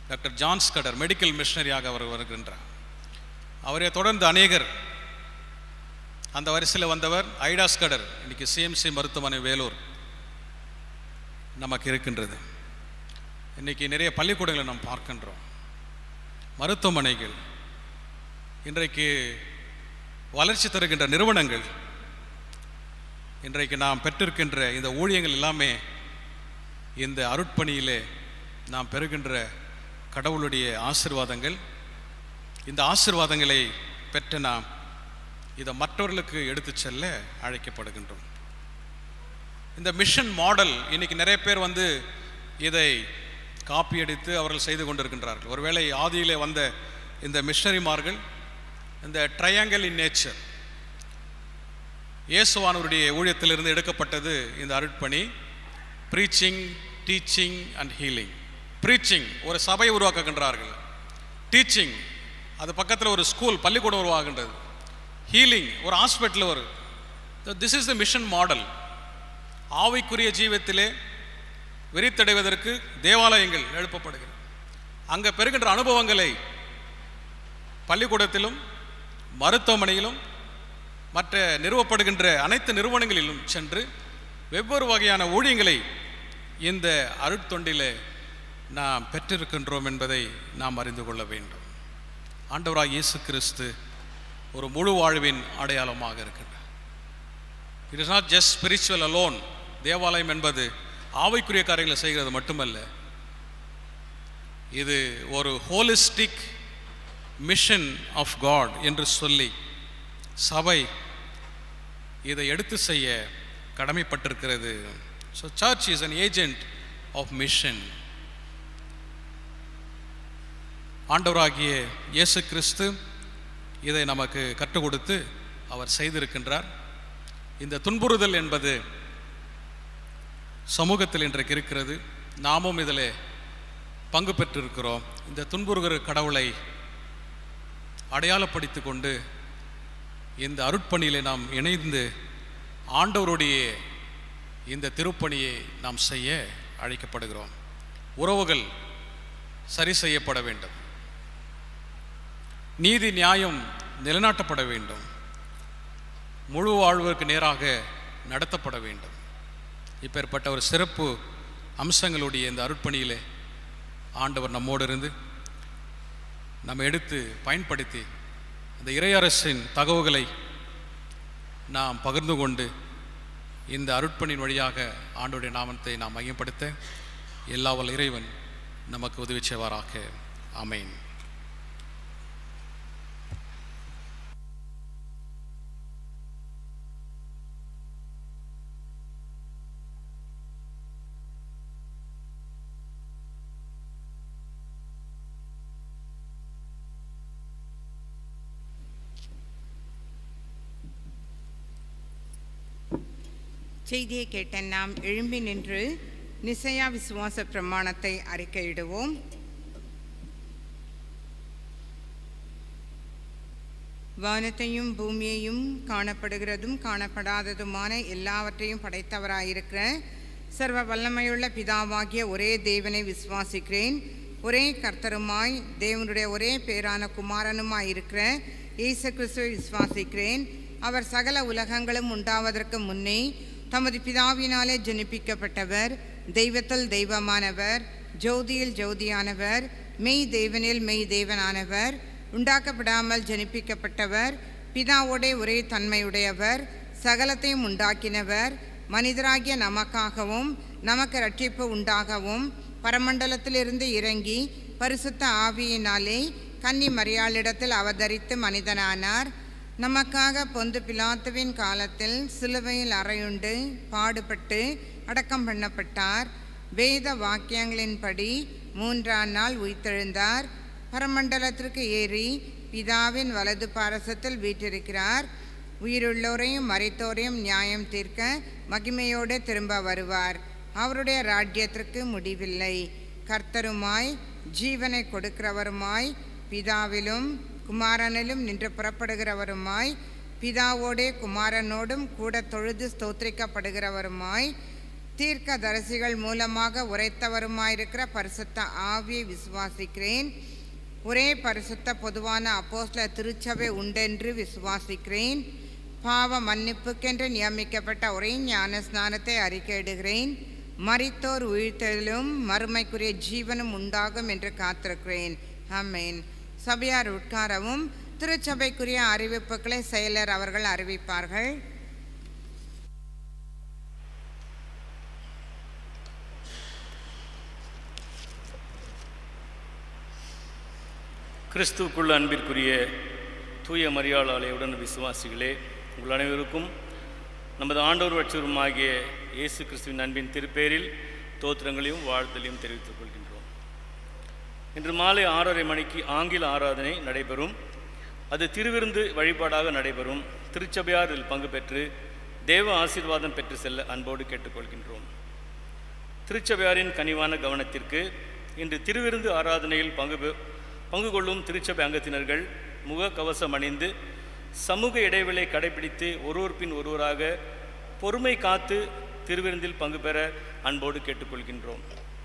doctor John Scudder medical மிஷனரியாக அவர் வருகின்றார் அவரை தொடர்ந்து அநேகர் அந்த வரிசையில் வந்தவர் ஐடா ஸ்கடர் இன்னைக்கு சிஎம்சி மருத்துவமனை வேலூர் நமக்கு இருக்கின்றது இன்னைக்கு நிறைய பள்ளிக்கூடங்களை நாம் பார்க்கின்றோம் மருத்துவமனைகள் இன்றைக்கு வளர்ச்சி தருகின்ற நிறுவனங்கள் இன்றைக்கு நாம் பெற்றிருக்கின்ற இந்த ஊழியங்கள் எல்லாமே இந்த அருட்பணியிலே நாம் பெறுகின்ற கடவுளுடைய ஆசிர்வாதங்கள் இந்த ஆசிர்வாதங்களை பெற்ற நாம் இதை மற்றவர்களுக்கு எடுத்துச் செல்ல அழைக்கப்படுகின்றோம் இந்த மிஷன் மாடல் இன்னைக்கு நிறைய பேர் வந்து இதை காப்பி அடித்து அவர்கள் செய்து கொண்டிருக்கின்றார்கள் ஒருவேளை ஆதியிலே வந்த இந்த மிஷனரிமார்கள் இந்த ட்ரையாங்கல் இன் நேச்சர் இயேசுவானவருடைய ஊழியத்திலிருந்து எடுக்கப்பட்டது இந்த அருட்பணி preaching teaching and healing preaching ஒரு சபையை உருவாக்குகின்றார்கள் டீச்சிங் அது பக்கத்தில் ஒரு ஸ்கூல் பள்ளிக்கூடம் உருவாகின்றது ஹீலிங் ஒரு ஹாஸ்பிட்டல் ஒரு this is the mission model ஆவிக்குரிய ஜீவத்திலே விரித்தடைவதற்கு தேவாலயங்கள் எழுப்பப்படுகிறது அங்கே பெறுகின்ற அனுபவங்களை பள்ளிக்கூடத்திலும் மருத்துவமனையிலும் மற்ற நிறுவப்படுகின்ற அனைத்து நிறுவனங்களிலும் சென்று வெவ்வேறு வகையான ஊழியங்களை இந்த அருட்தொண்டிலே நாம் பெற்றிருக்கின்றோம் என்பதை நாம் அறிந்து கொள்ள வேண்டும் ஆண்டவராக இயேசு கிறிஸ்து ஒரு முழு வாழ்வின் அடையாளமாக இருக்கின்றார் it is not just spiritual alone தேவாலயம் என்பது ஆவைக்குரிய காரியங்களை செய்கிறது மட்டுமல்ல இது ஒரு ஹோலிஸ்டிக் மிஷன் ஆஃப் காட் என்று சொல்லி சபை இதை எடுத்து செய்ய கடமைப்பட்டிருக்கிறது so church is an agent of mission ஆண்டவராகிய இயேசு கிறிஸ்து இதை நமக்கு கற்றுக் கொடுத்து அவர் செய்திருக்கின்றார் இந்த துன்புறுதல் என்பது சமூகத்தில் இன்றைக்கு இருக்கிறது நாமும் இதில் பங்கு பெற்றிருக்கிறோம் இந்த துன்புறுகிற கடவுளை அடையாளப்படுத்தி கொண்டு இந்த அருட்பணியிலே நாம் இணைந்து ஆண்டவருடைய இந்த திருப்பணியை நாம் செய்ய அழைக்கப்படுகிறோம் உறவுகள் சரி செய்யப்பட வேண்டும் நீதி நியாயம் நிலைநாட்டப்பட வேண்டும் முழு வாழ்வுக்கு நேராக நடத்தப்பட வேண்டும் இப்பேற்பட்ட ஒரு சிறப்பு அம்சங்களுடைய இந்த அருட்பணியிலே ஆண்டவர் நம்மோடு இருந்து நம்ம எடுத்து பயன்படுத்தி இந்த இறையரசின் தகவல்களை நாம் பகிர்ந்து கொண்டு இந்த அருட்பணியின் வழியாக ஆண்டுடைய நாமத்தை நாம் மையப்படுத்த எல்லா வல்ல இறைவன் நமக்கு உதவி செய்வாராக ஆமென் செய்தியை கேட்ட நாம் எழும்பி நின்று நிசையா விசுவாச பிரமாணத்தை அறிக்கையிடுவோம் வானத்தையும் பூமியையும் காணப்படுகிறதும் காணப்படாததுமான எல்லாவற்றையும் படைத்தவராயிருக்கிற சர்வ வல்லமையுள்ள பிதாவாகிய ஒரே தேவனை விசுவாசிக்கிறேன் ஒரே கர்த்தருமாய் தேவனுடைய ஒரே பேரான குமாரனுமாய் இருக்கிற இயேசு கிறிஸ்துவை விசுவாசிக்கிறேன் அவர் சகல உலகங்களும் உண்டாவதற்கு முன்னே தமது பிதாவினாலே ஜனிப்பிக்கப்பட்டவர் தெய்வத்தில் தெய்வமானவர் ஜோதியில் ஜோதியானவர் மெய் தேவனில் மெய் தேவனானவர் உண்டாக்கப்படாமல் ஜனிப்பிக்கப்பட்டவர் பிதாவோடே ஒரே தன்மையுடையவர் சகலத்தையும் உண்டாக்கினவர் மனிதராகிய நமக்காகவும் நமக்கு ரட்சிப்பு உண்டாகவும் பரமண்டலத்திலிருந்து இறங்கி பரிசுத்த ஆவியினாலே கன்னி மரியாளிடத்தில் அவதரித்து மனிதனானார் நமக்காக பொந்து பிலாத்துவின் காலத்தில் சிலுவையில் அறையுண்டு பாடுபட்டு அடக்கம் பண்ணப்பட்டார் வேத வாக்கியங்களின்படி மூன்றாம் நாள் உயிர்த்தெழுந்தார் பரமண்டலத்திற்கு ஏறி பிதாவின் வலது பாரசத்தில் வீற்றிருக்கிறார் உயிருள்ளோரையும் மறைத்தோரையும் நியாயம் தீர்க்க மகிமையோடு திரும்ப வருவார் அவருடைய ராஜ்யத்திற்கு முடிவில்லை கர்த்தருமாய் ஜீவனை கொடுக்கிறவருமாய் பிதாவிலும் குமாரனிலும் நின்று புறப்படுகிறவருமாய் பிதாவோடே குமாரனோடும் கூட தொழுது ஸ்தோத்திரிக்கப்படுகிறவருமாய் தீர்க்கதரிசிகள் மூலமாக உரைத்தவருமாயிருக்கிற பரிசுத்த ஆவியை விசுவாசிக்கிறேன் ஒரே பரிசுத்த பொதுவான அப்போஸ்ல திருச்சபை உண்டென்று விசுவாசிக்கிறேன் பாவ மன்னிப்புக்கென்று நியமிக்கப்பட்ட ஒரே ஞான ஸ்நானத்தை அறிக்கையிடுகிறேன் மரித்தோர் உயிர்த்தெழும் மறுமைக்குரிய ஜீவனும் உண்டாகும் என்று காத்திருக்கிறேன் ஆமென் சபையார் உட்காரவும் திருச்சபைக்குரிய அறிவிப்புகளை செயலர் அவர்கள் அறிவிப்பார்கள் கிறிஸ்துவுக்குள்ள அன்பிற்குரிய தூய மரியாளாலையுடன் விசுவாசிகளே உங்கள் அனைவருக்கும் நமது ஆண்டவர் வட்சருமாகிய இயேசு கிறிஸ்துவின் அன்பின் திருப்பேரில் தோத்திரங்களையும் வாழ்த்தலையும் தெரிவித்துக் கொள்கின்றோம் இன்று மாலை ஆறரை மணிக்கு ஆங்கில ஆராதனை நடைபெறும் அது திருவிருந்து வழிபாடாக நடைபெறும் திருச்சபையார் இதில் பங்கு பெற்று தேவ ஆசீர்வாதம் பெற்று செல்ல அன்போடு கேட்டுக்கொள்கின்றோம் திருச்சபையாரின் கனிவான கவனத்திற்கு இன்று திருவிருந்து ஆராதனையில் பங்கு பெ- பங்கு கொள்ளும் திருச்சபை அங்கத்தினர்கள் முக கவசம் அணிந்து சமூக இடைவெளி கடைபிடித்து ஒருவர் பின் ஒருவராக பொறுமை காத்து திருவிருந்தில் பங்கு பெற அன்போடு கேட்டுக்கொள்கின்றோம்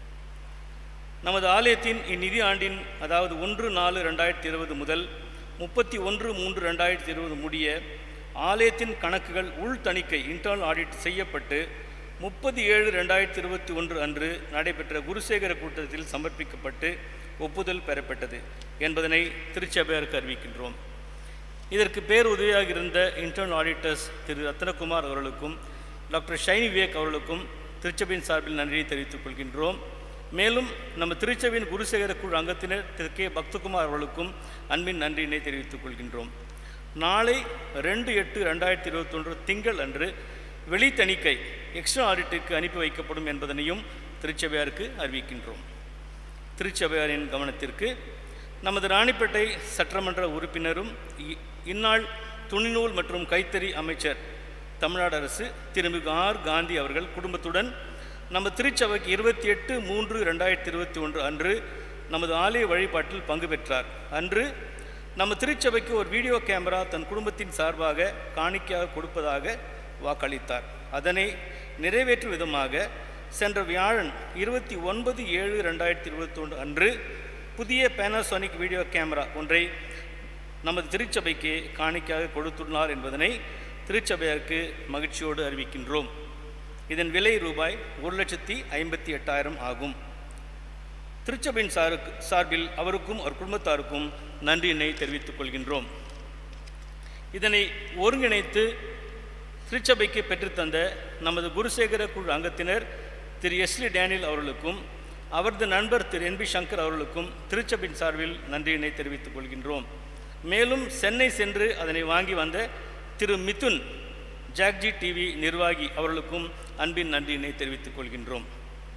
நமது ஆலயத்தின் இந்நிதி ஆண்டின் அதாவது ஒன்று நாலு ரெண்டாயிரத்தி இருபது முதல் முப்பத்தி ஒன்று மூன்று ரெண்டாயிரத்தி இருபது முடிய ஆலயத்தின் கணக்குகள் உள் தணிக்கை இன்டர்னல் ஆடிட் செய்யப்பட்டு முப்பது ஏழு ரெண்டாயிரத்தி இருபத்தி ஒன்று அன்று நடைபெற்ற குருசேகர கூட்டத்தில் சமர்ப்பிக்கப்பட்டு ஒப்புதல் பெறப்பட்டது என்பதனை திருச்சபையாருக்கு அறிவிக்கின்றோம் இதற்கு பேர் உதவியாக இருந்த இன்டர்னல் ஆடிட்டர்ஸ் திரு ரத்னகுமார் அவர்களுக்கும் டாக்டர் ஷைனி விவேக் அவர்களுக்கும் திருச்சபையின் சார்பில் நன்றியை தெரிவித்துக் கொள்கின்றோம் மேலும் நம்ம திருச்சபையின் குருசேகர குழு அங்கத்தினர் திரு கே பக்தகுமார் அவர்களுக்கும் அன்பின் நன்றியினை தெரிவித்துக் கொள்கின்றோம் நாளை ரெண்டு எட்டு ரெண்டாயிரத்தி இருபத்தொன்று திங்கள் அன்று வெளி தணிக்கை எக்ஸ்ட்ரா ஆடிட்டுக்கு அனுப்பி வைக்கப்படும் என்பதனையும் திருச்சபையாருக்கு அறிவிக்கின்றோம் திருச்சபையாரின் கவனத்திற்கு நமது ராணிப்பேட்டை சட்டமன்ற உறுப்பினரும் இ- இந்நாள் துணிநூல் மற்றும் கைத்தறி அமைச்சர் தமிழ்நாடு அரசு திருமிகு ஆர் காந்தி அவர்கள் குடும்பத்துடன் நம்ம திருச்சபைக்கு இருபத்தி எட்டு மூன்று ரெண்டாயிரத்தி இருபத்தி ஒன்று அன்று நமது ஆலய வழிபாட்டில் பங்கு பெற்றார் அன்று நம்ம திருச்சபைக்கு ஒரு வீடியோ கேமரா தன் குடும்பத்தின் சார்பாக காணிக்கையாக கொடுப்பதாக வாக்களித்தார் அதனை நிறைவேற்றும் விதமாக சென்ற வியாழன் இருபத்தி ஒன்பது ஏழு ரெண்டாயிரத்தி இருபத்தொன்று அன்று புதிய பேனாசோனிக் வீடியோ கேமரா ஒன்றை நமது திருச்சபைக்கு காணிக்கையாக கொடுத்துள்ளார் என்பதனை திருச்சபையாருக்கு மகிழ்ச்சியோடு அறிவிக்கின்றோம் இதன் விலை ரூபாய் ஒரு லட்சத்தி ஐம்பத்தி எட்டாயிரம் ஆகும் திருச்சபையின் சாருக்கு சார்பில் அவருக்கும் அவர் குடும்பத்தாருக்கும் நன்றியினை தெரிவித்துக் கொள்கின்றோம் இதனை ஒருங்கிணைத்து திருச்சபைக்கு பெற்றுத்தந்த நமது குருசேகர குழு அங்கத்தினர் திரு எஸ்லி டேனியல் அவர்களுக்கும் அவரது நண்பர் திரு என் பி சங்கர் அவர்களுக்கும் திருச்சபையின் சார்பில் நன்றியினை தெரிவித்துக் கொள்கின்றோம் மேலும் சென்னை சென்று அதனை வாங்கி வந்த திரு மிதுன் ஜாக்ஜி டிவி நிர்வாகி அவர்களுக்கும் அன்பின் நன்றியினை தெரிவித்துக் கொள்கின்றோம்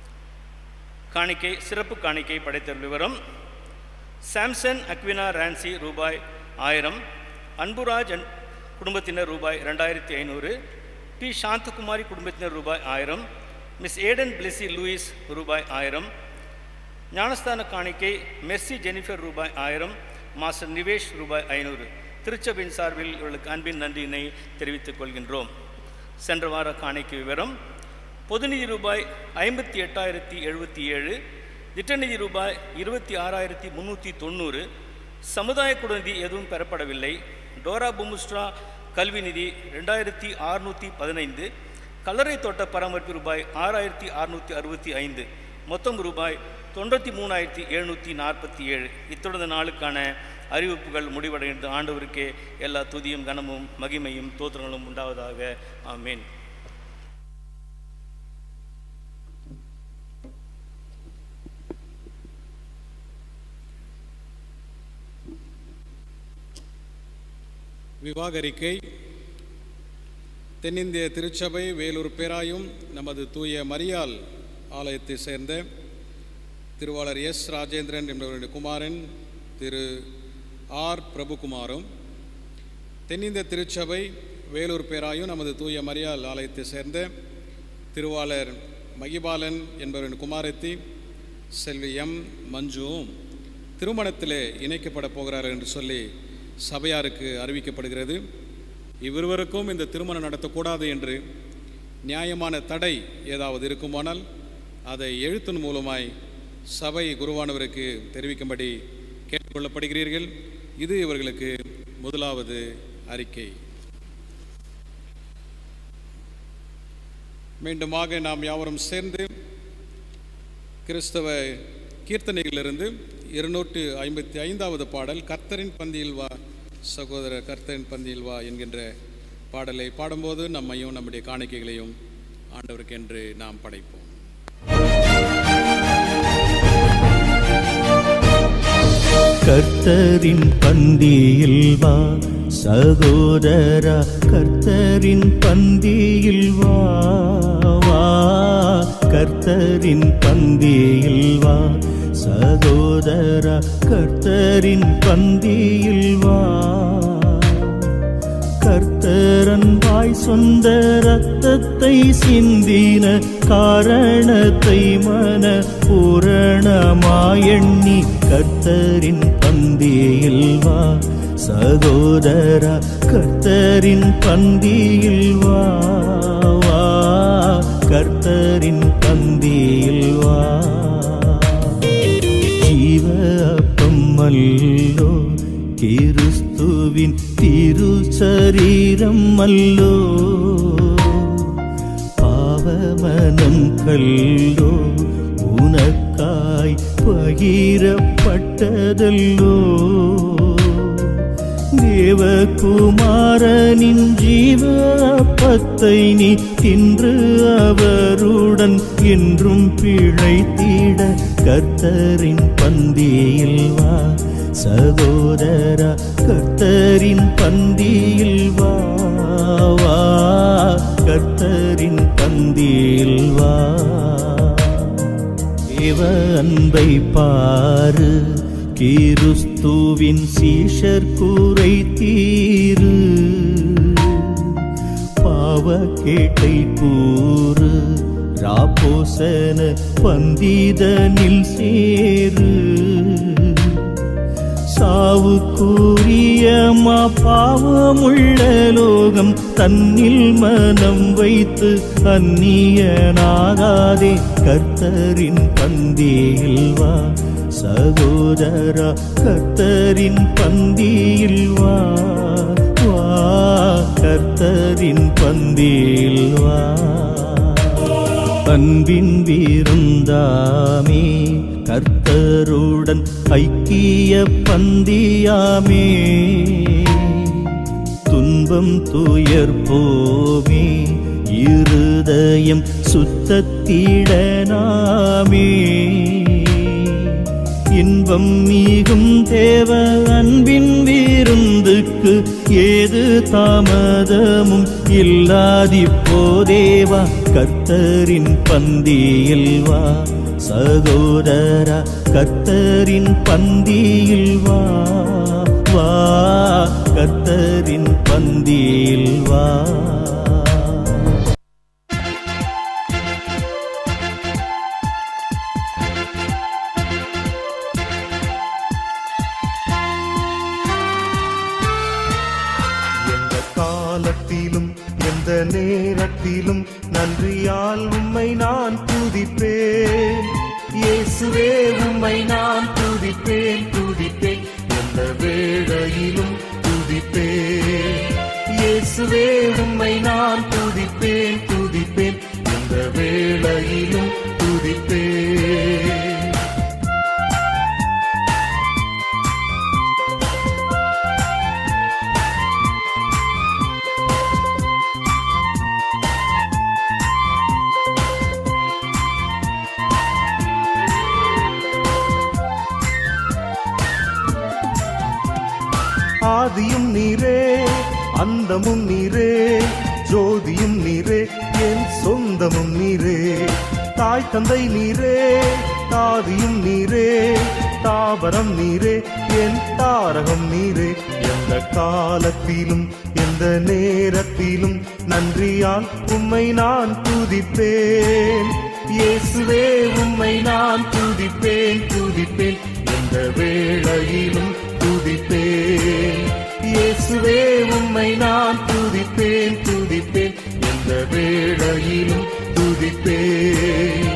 காணிக்கை சிறப்பு காணிக்கை படைத்தல் விவரம் சாம்சன் அக்வினா ரான்சி ரூபாய் ஆயிரம் அன்புராஜ் அன்- குடும்பத்தினர் ரூபாய் ரெண்டாயிரத்தி ஐநூறு பி சாந்தகுமாரி குடும்பத்தினர் ரூபாய் ஆயிரம் மிஸ் ஏடன் பிளெஸி லூயிஸ் ரூபாய் ஆயிரம் ஞானஸ்தான காணிக்கை மெர்சி ஜெனிஃபர் ரூபாய் ஆயிரம் மாஸ்டர் நிவேஷ் ரூபாய் ஐநூறு திருச்சபையின் சார்பில் இவர்களுக்கு அன்பின் நன்றியினை தெரிவித்துக் கொள்கின்றோம் சென்ற வார காணிக்கை விவரம் பொதுநிதி ரூபாய் ஐம்பத்தி எட்டாயிரத்தி எழுபத்தி ஏழு திட்டநிதி ரூபாய் இருபத்தி ஆறாயிரத்தி முந்நூற்றி தொண்ணூறு சமுதாய குடநிதி எதுவும் பெறப்படவில்லை டோரா புமுஸ்ட்ரா கல்வி நிதி ரெண்டாயிரத்தி அறுநூற்றி பதினைந்து கல்லறை தோட்ட பராமரிப்பு ரூபாய் ஆறாயிரத்தி அறுநூற்றி அறுபத்தி ஐந்து மொத்தம் ரூபாய் தொண்ணூற்றி மூணாயிரத்தி எழுநூற்றி நாற்பத்தி ஏழு இத்துடன் இந்த நாளுக்கான அறிவிப்புகள் முடிவடைந்த ஆண்டவருக்கே எல்லா துதியும் கனமும் மகிமையும் தோத்திரங்களும் உண்டாவதாக ஆமீன் விவாகரிக்கை தென்னிந்திய திருச்சபை வேலூர் பேராயும் நமது தூய மரியாள் ஆலயத்தை சேர்ந்த திருவாளர் எஸ் ராஜேந்திரன் என்பவருடைய குமாரன் திரு ஆர் பிரபுகுமாரும் தென்னிந்திய திருச்சபை வேலூர் பேராயும் நமது தூய மரியாள் ஆலயத்தை சேர்ந்த திருவாளர் மகிபாலன் என்பவரின் குமாரத்தி செல்வி எம் மஞ்சுவும் திருமணத்திலே இணைக்கப்பட போகிறார்கள் என்று சொல்லி சபையாருக்கு அறிவிக்கப்படுகிறது இவ்விருவருக்கும் இந்த திருமணம் நடத்தக்கூடாது என்று நியாயமான தடை ஏதாவது இருக்குமானால் அதை எழுத்தின் மூலமாய் சபை குருவானவருக்கு தெரிவிக்கும்படி கேட்டுக்கொள்ளப்படுகிறீர்கள் இது இவர்களுக்கு முதலாவது அறிக்கை மீண்டுமாக நாம் யாவரும் சேர்ந்து கிறிஸ்தவ கீர்த்தனைகளிலிருந்து இருநூற்று ஐம்பத்தி ஐந்தாவது பாடல் கர்த்தரின் பந்தியில் வா சகோதரர் கர்த்தரின் பந்தியில் வா என்கின்ற பாடலை பாடும்போது நம்மையும் நம்முடைய காணிக்கைகளையும் ஆண்டவருக்கென்று நாம் படைப்போம் கர்த்தரின் பந்தியில் வா சகோதரா கர்த்தரின் பந்தியில் வா வா கர்த்தரின் பந்தியில் வா சகோதரா கர்த்தரின் பந்தியில் வா கர்த்தரன் வாய் சொந்த ரத்தத்தை சிந்தின காரணத்தை மன பூரணமாயண்ணி கர்த்தரின் பந்தியில் வா சகோதரா கர்த்தரின் பந்தியில் வா வா கர்த்தரின் பந்தியில் வா ஜீவ அப்பம் அல்லோ கிறிஸ்துவின் திருச்சரீரம் அல்லோ பாவமனம் கல்லோ உனக்காய் பகிரப்பட்டதல்லோ தேவகுமாரனின் ஜீவ அப்பத்தை நீ தின்று அவருடன் என்றும் பிழைத்திட கர்த்தரின் பந்தியில் வா சகோதரா கர்த்தரின் பந்தியில் வா வா கர்த்தரின் பந்தியில் வா தேவ அன்பை பாரு கிறிஸ்துவின் சீஷர் கூரை தீரு பாவ கேட்டை கூறு ராபோசன பந்திதனில் சேரு சாவுக்குரியமா பாவமுள்ள லோகம் தன்னில் மனம் வைத்து அந்நியனாகாதே கர்த்தரின் பந்தியில் வா சகோதரா கர்த்தரின் பந்தியில் வா வா கர்த்தரின் பந்தியில் வா அன்பின் விருந்தாமே கர்த்தருடன் ஐக்கிய பந்தியாமே துன்பம் துயர் போமே இருதயம் சுத்தத்திடனாமே இன்பம் மீகும் தேவ அன்பின் விருந்துக்கு ஏது தாமதமும் இல்லாதிப்போதேவா கர்த்தரின் பந்தியில் வா சகோதரா கர்த்தரின் பந்தியில் வா வா கர்த்தரின் பந்தியில் வா எந்த காலத்திலும் எந்த நேரத்திலும் நன்றியால் உம்மை நான் துதிப்பேன் இயேசுவே உம்மை நான் துதிப்பேன் துதிப்பேன் எந்த வேளையிலும் துதிப்பேன் இயேசுவே உம்மை நான் துதிப்பேன் துதிப்பேன் எந்த வேளையிலும் துதிப்பேன் ஆதியும் நீரே அந்தமும் நீரே ஜோதியும் நீரே என் சொந்தமும் நீரே தாய் தந்தை நீரே தாதியும் நீரே தாவரம் நீரே என் தாரகம் நீரே எந்த காலத்திலும் எந்த நேரத்திலும் நன்றியால் உம்மை நான் துதிப்பேன் இயேசுவே உம்மை நான் துதிப்பேன் துதிப்பேன் எந்த வேளையிலும் துதிப்பேன் இயேசுவே உம்மை நான் துதிப்பேன் துதிப்பேன் எந்த எந்த வேளையிலும் துதிப்பேன்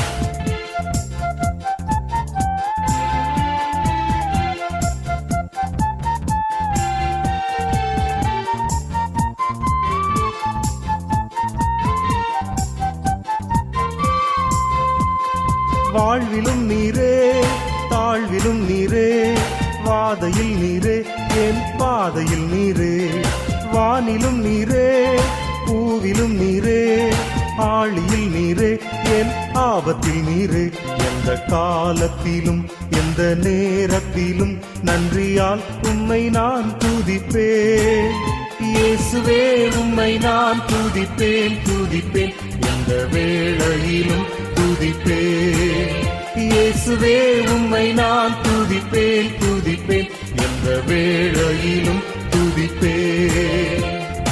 வாழ்விலும் நீரே தாழ்விலும் நீரே வாதையில் நீரே என் பாதையில் நீரே வானிலும் நீரே பூவிலும் நீரே ஆழியில் நீரே என் ஆபத்தில் நீரே எந்த காலத்திலும் எந்த நேரத்திலும் நன்றியால் உம்மை நான் துதிப்பேன் இயேசுவே உம்மை நான் துதிப்பேன் துதிப்பேன் எந்த வேளையிலும் துதிப்பேன் இயேசுவே உம்மை நான் துதிப்பேன் துதிப்பேன் எந்த வேளையிலும் துதிப்பேன்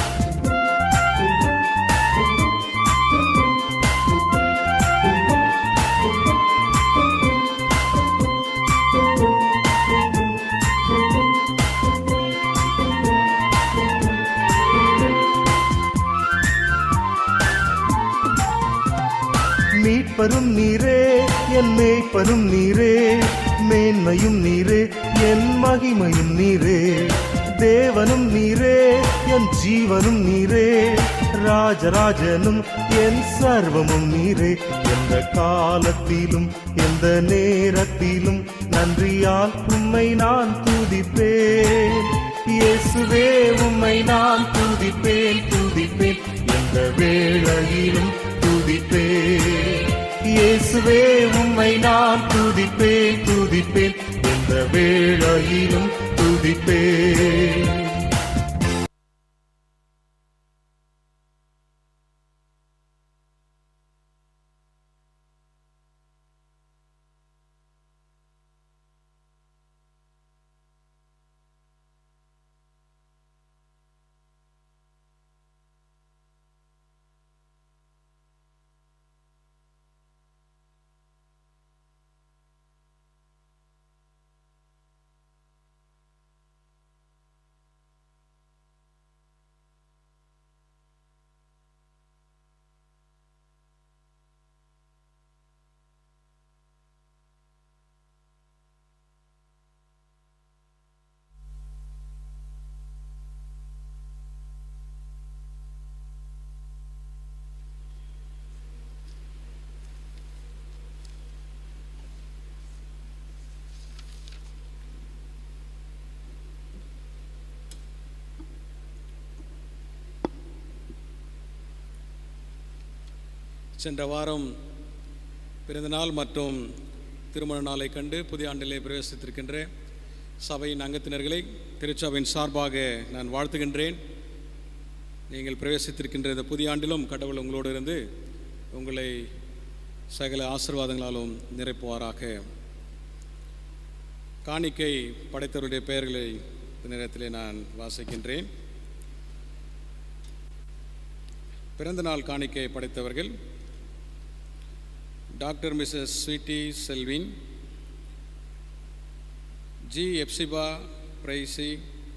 மீட்பரும் நீரே என் மேய்ப்பரும் நீரே மேன்மையும் நீரே என் மகிமையும் நீரே தேவனும் நீரே என் ஜீவனும் நீரே ராஜராஜனும் என் சர்வமும் நீரே எந்த காலத்திலும் எந்த நேரத்திலும் நன்றியால் உம்மை நான் துதிப்பேன் இயேசுவே உம்மை நான் துதிப்பேன் துதிப்பேன் எந்த வேளையிலும் துதிப்பேன் இயேசுவே உம்மை நான் துதிப்பேன் துதிப்பேன் எந்த வேளையிலும் துதிப்பேன் சென்ற வாரம் பிறந்தநாள் மற்றும் திருமண நாளை கண்டு புதிய ஆண்டிலே பிரவேசித்திருக்கின்ற சபையின் அங்கத்தினர்களை திருச்சபையின் சார்பாக நான் வாழ்த்துகின்றேன் நீங்கள் பிரவேசித்திருக்கின்ற இந்த புதிய ஆண்டிலும் கடவுள் உங்களோடு இருந்து உங்களை சகல ஆசீர்வாதங்களாலும் நிரப்புவாராக காணிக்கை படைத்தவருடைய பெயர்களை இந்த நேரத்திலே நான் வாசிக்கின்றேன் பிறந்த நாள் காணிக்கை படைத்தவர்கள் doctor Mrs Sweety Selvin G Ebsiba Precy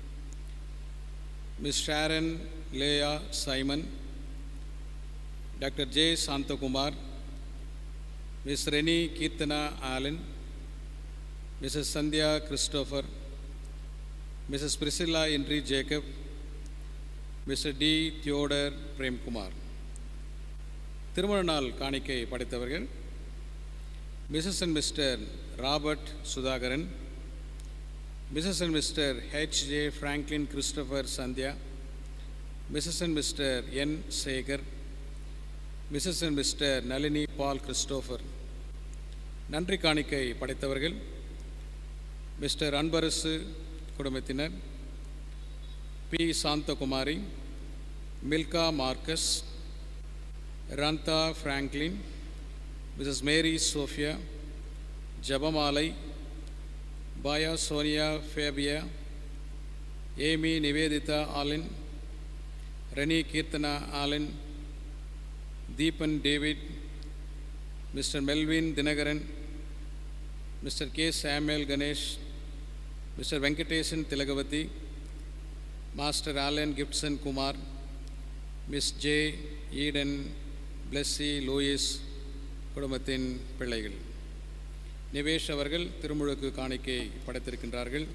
Miss Sharon Leah Simon doctor J Santhakumar Miss Renee Keerthana Alan Mrs Sandhya Christopher Mrs Priscilla Henry Jacob Mr T Theodore Premkumar திருமண நாள் காணிக்கை படைத்தவர்கள் Mrs and Mr Robert Sudhakaran Mrs and Mr H J Franklin Christopher Sandhya Mrs and Mr N Sekar Mrs and Mr Nalini Paul Christopher நன்றி காணிக்கை படைத்தவர்கள் Mr Anbarasu குடும்பத்தினர் P Santhakumari Milkha Marcus ரந்தா Franklin Mrs Mary Sophia Jebamalai பாயா Sonia Fabia Amy Nivedita Aline Renee Keerthana Aline Deepan David Mr Melvin Dhinakaran Mr K Samuel Ganesh Mr Venkatesan Thilagavathi master Alan Gibson Kumar Miss J Eden Blessy Louis குடும்பத்தின் பிள்ளைகள் நிவேஷ் அவர்கள் திருமுழுக்கு காணிக்கை படைத்திருக்கின்றார்கள்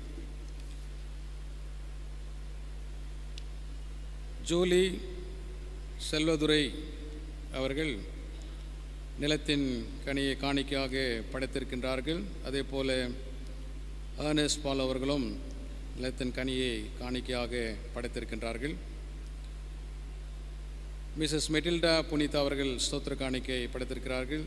ஜூலி செல்வதுரை அவர்கள் நிலத்தின் கனியை காணிக்கையாக படைத்திருக்கின்றார்கள் அதே போல ஏர்னஸ் பால் அவர்களும் நிலத்தின் கனியை காணிக்கையாக படைத்திருக்கின்றார்கள் மிஸ்ஸஸ் மெட்டில்டா புனிதா அவர்கள் ஸ்தோத்திர காணிக்கை படைத்திருக்கிறார்கள்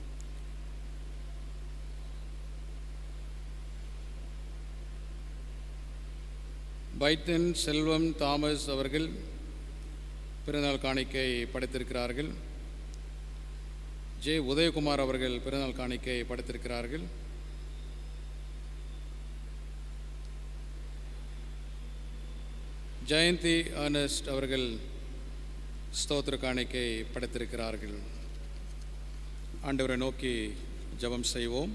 பைட்டன் செல்வம் தாமஸ் அவர்கள் பிறநாள் காணிக்கை படைத்திருக்கிறார்கள் ஜே உதயகுமார் அவர்கள் பிறநாள் காணிக்கை படைத்திருக்கிறார்கள் ஜெயந்தி ஆனஸ்ட் அவர்கள் ஸ்தோத்திர காணிக்கை படைத்திருக்கிறார்கள் ஆண்டவரை நோக்கி ஜெபம் செய்வோம்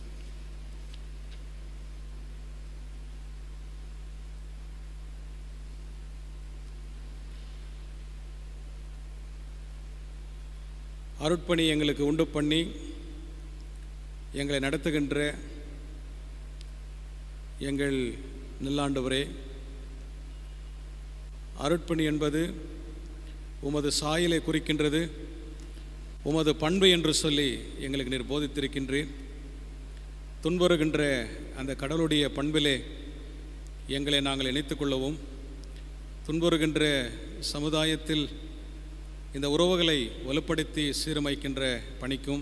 அருட்பணி எங்களுக்கு உண்டு பண்ணி எங்களை நடத்துகின்ற எங்கள் நில்லாண்டவரே அருட்பணி என்பது உமது சாயலை குறிக்கின்றது உமது பண்பு என்று சொல்லி எங்களுக்கு நீர் போதித்திருக்கின்றீர் துன்புறுகின்ற அந்த கடவுளுடைய பண்பிலே எங்களை நாங்கள் இணைத்துக் கொள்ளவும் துன்புறுகின்ற சமுதாயத்தில் இந்த உறவுகளை வலுப்படுத்தி சீரமைக்கின்ற பணிக்கும்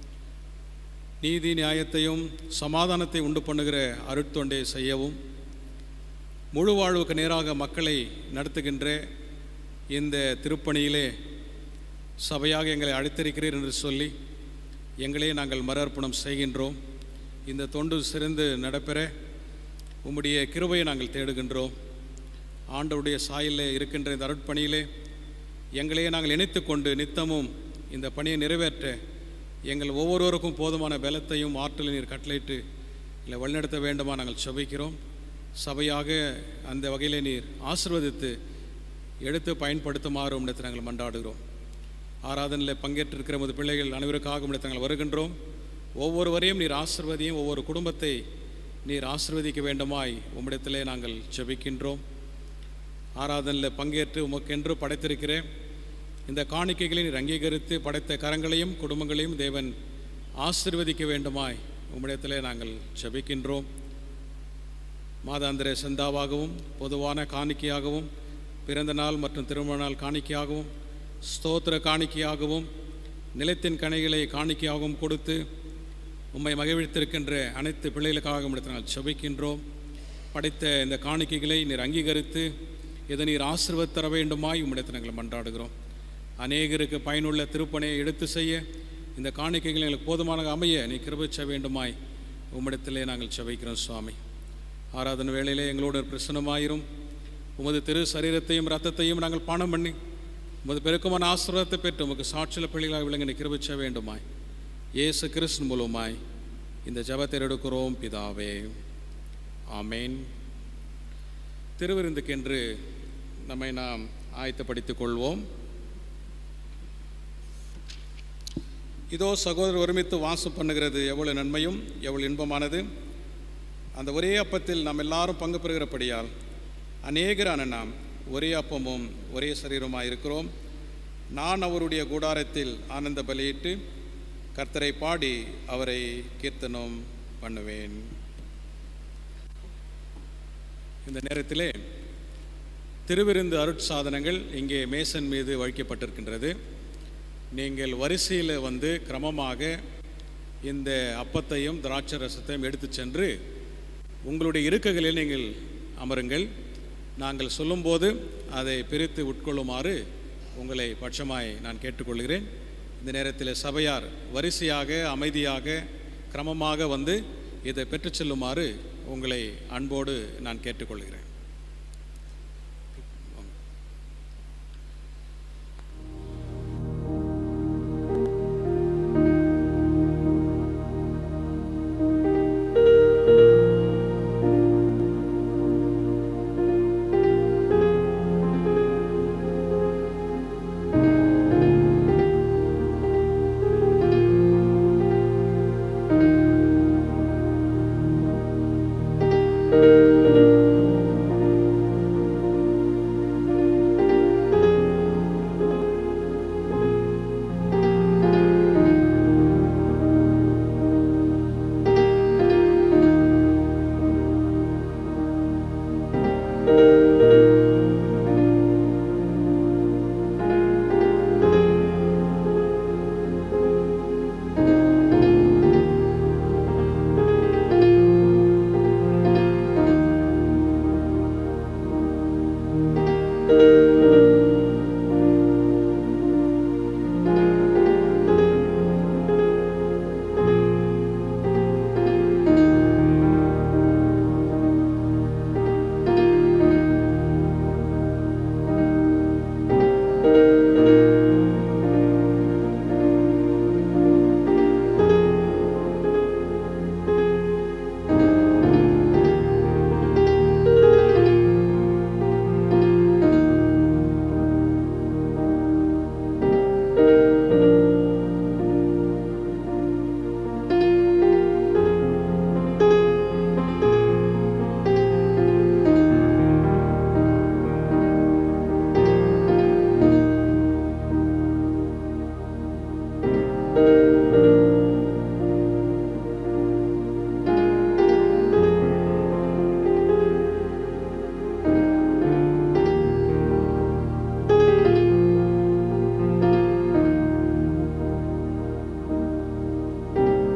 நீதி நியாயத்தையும் சமாதானத்தை உண்டு பண்ணுகிற அருட்தொண்டை செய்யவும் முழு வாழ்வுக்கு நேராக மக்களை நடத்துகின்ற இந்த திருப்பணியிலே சபையாக எங்களை அழைத்திருக்கிறீர் என்று சொல்லி எங்களே நாங்கள் மறு அர்ப்பணம் செய்கின்றோம் இந்த தொண்டு சிறந்து நடைபெற உம்முடைய கிருபையை நாங்கள் தேடுகின்றோம் ஆண்டவருடைய சாயலில் இருக்கின்ற இந்த அருட்பணியிலே எங்களையே நாங்கள் இணைத்து கொண்டு நித்தமும் இந்த பணியை நிறைவேற்ற எங்கள் ஒவ்வொருவருக்கும் போதுமான பலத்தையும் ஆற்றலை நீர் கட்டளையிட்டு இல்லை வழிநடத்த வேண்டுமா நாங்கள் செபிக்கிறோம் சபையாக அந்த வகையிலே நீர் ஆசிர்வதித்து எடுத்து பயன்படுத்துமாறு உம்மிடத்தில் நாங்கள் மன்றாடுகிறோம் ஆராதனையில் பங்கேற்றிருக்கிற நமது பிள்ளைகள் அனைவருக்காக உம்மிடத்தில் நாங்கள் வருகின்றோம் ஒவ்வொருவரையும் நீர் ஆசிர்வதியும் ஒவ்வொரு குடும்பத்தை நீர் ஆசிர்வதிக்க வேண்டுமாய் உம்மிடத்திலே நாங்கள் ஜெபிக்கின்றோம் ஆராதனையில் பங்கேற்று உமக்கென்று படைத்திருக்கிறேன் இந்த காணிக்கைகளை நீர் அங்கீகரித்து படைத்த கரங்களையும் குடும்பங்களையும் தேவன் ஆசிர்வதிக்க வேண்டுமாய் உம்மிடத்திலே நாங்கள் ஜெபிக்கின்றோம் மாதாந்திர சந்தாவாகவும் பொதுவான காணிக்கையாகவும் பிறந்த நாள் மற்றும் திருமண நாள் காணிக்கையாகவும் ஸ்தோத்திர காணிக்கையாகவும் நிலத்தின் கனிகளை காணிக்கையாகவும் கொடுத்து உம்மை மகிழ்வித்திருக்கின்ற அனைத்து பிள்ளைகளுக்காக உம்மிடத்தில் நாங்கள் செபிக்கின்றோம் படைத்த இந்த காணிக்கைகளை நீர் அங்கீகரித்து இதை நீர் ஆசீர்வத் தர வேண்டுமாய் உம்மிடத்தில் நாங்கள் மன்றாடுகிறோம் அநேகருக்கு பயனுள்ள திருப்பணியை எடுத்து செய்ய இந்த காணிக்கைகள் எங்களுக்கு போதுமான அமைய நீ கிருபிச்ச வேண்டுமாய் உம்மிடத்திலே நாங்கள் செபிக்கிறோம் சுவாமி ஆராதனை வேளையிலே எங்களோடு பிரசனமாயிரும் உமது திரு சரீரத்தையும் ரத்தத்தையும் நாங்கள் பானம் பண்ணி உமது பெருக்கமான ஆசீர்வாதத்தை பெற்று உமக்கு சாட்சியில் பிள்ளைகளாக விளங்க நீ கிருபிச்ச வேண்டுமாய் இயேசு கிறிஸ்து மூலமாய் இந்த ஜெபத்தை எடுக்கிறோம் பிதாவே ஆமேன் திருவிருந்துக்கென்று நம்மை நாம் ஆயத்தப்படுத்திக் கொள்வோம் இதோ சகோதரர் ஒருமித்து வாசம் பண்ணுகிறது எவ்வளவு நன்மையும் எவ்வளவு இன்பமானது அந்த ஒரே அப்பத்தில் நாம் எல்லாரும் பங்கு பெறுகிறபடியால் அநேகரான நாம் ஒரே அப்பமும் ஒரே சரீரமாக இருக்கிறோம் நான் அவருடைய கூடாரத்தில் ஆனந்த பலியிட்டு கர்த்தரை பாடி அவரை கீர்த்தனம் பண்ணுவேன் இந்த நேரத்திலே திருவிருந்து அருட்சாதனங்கள் இங்கே மேசன் மீது வழிக்கப்பட்டிருக்கின்றது நீங்கள் வரிசையில் வந்து கிரமமாக இந்த அப்பத்தையும் திராட்சை ரசத்தையும் எடுத்து சென்று உங்களுடைய இருக்கைகளில் நீங்கள் அமருங்கள் நாங்கள் சொல்லும்போது அதை பிரித்து உட்கொள்ளுமாறு உங்களை பட்சமாய் நான் கேட்டுக்கொள்கிறேன் இந்த நேரத்தில் சபையார் வரிசையாக அமைதியாக கிரமமாக வந்து இதை பெற்றுச் செல்லுமாறு உங்களை அன்போடு நான் கேட்டுக்கொள்கிறேன் ஆ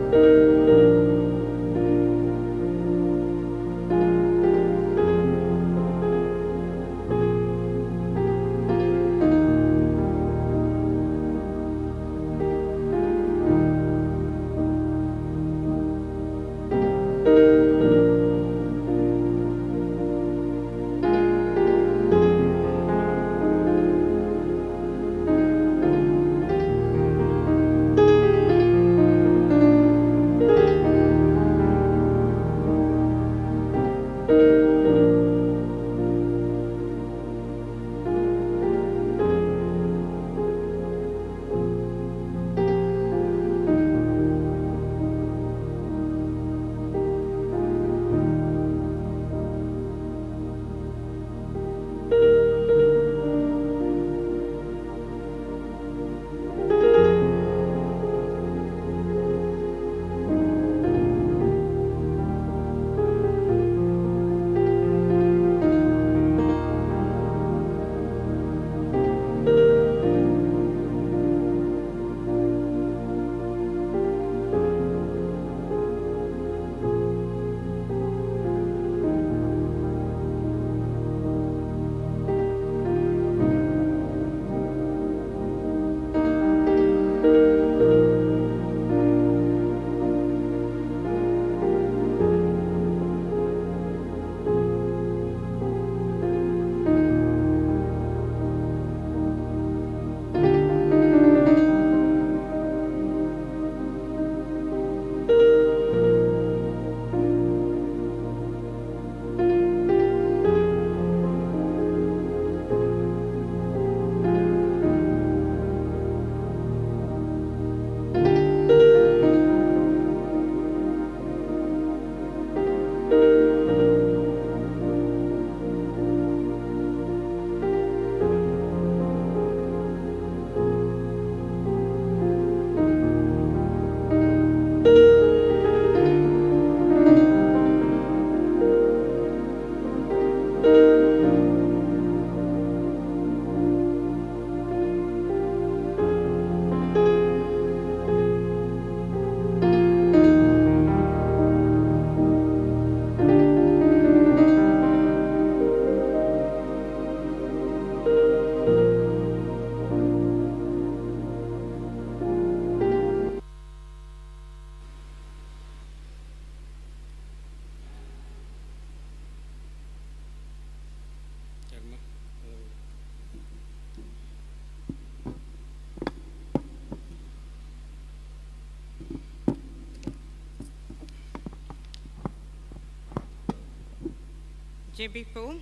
ஜெபிப்போம்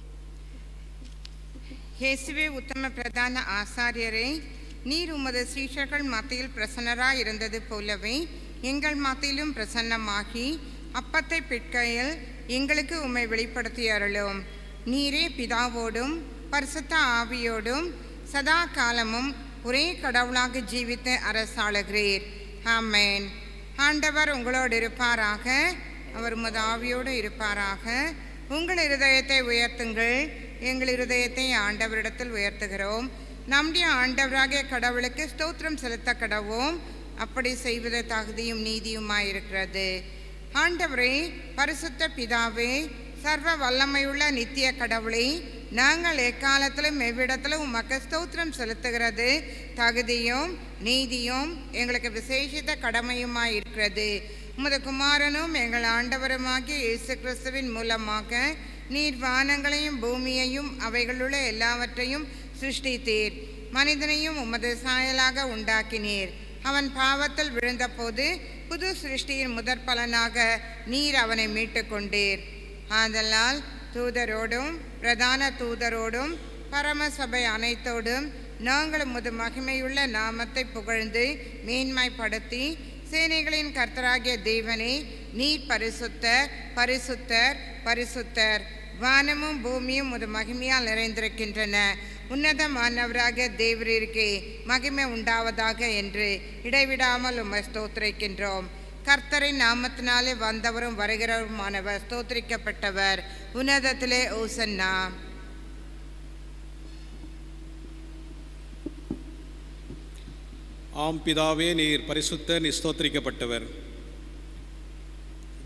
இயேசுவே உத்தம பிரதான ஆசாரியரே நீர் உமது சீஷர்கள் மத்தியில் பிரசன்னராய் இருந்தது போலவே எங்கள் மத்தியிலும் பிரசன்னமாகி அப்பத்தை பிற்கையில் எங்களுக்கு உம்மை வெளிப்படுத்தி அருளும் நீரே பிதாவோடும் பரிசுத்த ஆவியோடும் சதா காலமும் ஒரே கடவுளாக ஜீவித்து அரசாளுகிறீர் ஆமென் ஆண்டவர் உங்களோடு இருப்பாராக அவர் உமது ஆவியோடு இருப்பாராக உங்கள் இருதயத்தை உயர்த்துங்கள் எங்கள் இருதயத்தை ஆண்டவரிடத்தில் உயர்த்துகிறோம் நம்முடைய ஆண்டவராகிய கடவுளுக்கு ஸ்தோத்திரம் செலுத்த கடவோம் அப்படி செய்வது தகுதியும் நீதியுமாயிருக்கிறது ஆண்டவரே பரிசுத்த பிதாவே சர்வ வல்லமையுள்ள நித்திய கடவுளே நாங்கள் எக்காலத்திலும் எவ்விடத்திலும் உமக்கு ஸ்தோத்திரம் செலுத்துகிறது தகுதியும் நீதியும் எங்களுக்கு விசேஷித்த கடமையுமாய் இருக்கிறது உமது குமாரனும் எங்கள் ஆண்டவருமாகிய இயேசு கிறிஸ்துவின் மூலமாக நீர் வானங்களையும் பூமியையும் அவைகளுள்ள எல்லாவற்றையும் சிருஷ்டித்தீர் மனிதனையும் உமது சாயலாக உண்டாக்கினீர் அவன் பாவத்தில் விழுந்தபோது புது சிருஷ்டியின் முதற் பலனாக நீர் அவனை மீட்டுக் கொண்டீர் ஆதலால் தூதரோடும் பிரதான தூதரோடும் பரமசபை அனைத்தோடும் நாங்கள் உமது மகிமையுள்ள நாமத்தை புகழ்ந்து மேன்மைப்படுத்தி சேனைகளின் கர்த்தராகிய தேவனே நீர் பரிசுத்தர் பரிசுத்தர் பரிசுத்தர் வானமும் பூமியும் உமது மகிமையால் நிறைந்திருக்கின்றன உன்னதமானவராக தேவரிற்கே மகிமை உண்டாவதாக என்று இடைவிடாமல் உம்மை ஸ்தோத்திரிக்கின்றோம் கர்த்தரின் நாமத்தினாலே வந்தவரும் வருகிறவருமானவர் ஸ்தோத்திரிக்கப்பட்டவர் உன்னதத்திலே ஓசன்னா ஆம் பிதாவே நீர் பரிசுத்த நீர் ஸ்தோத்திரிக்கப்பட்டவர்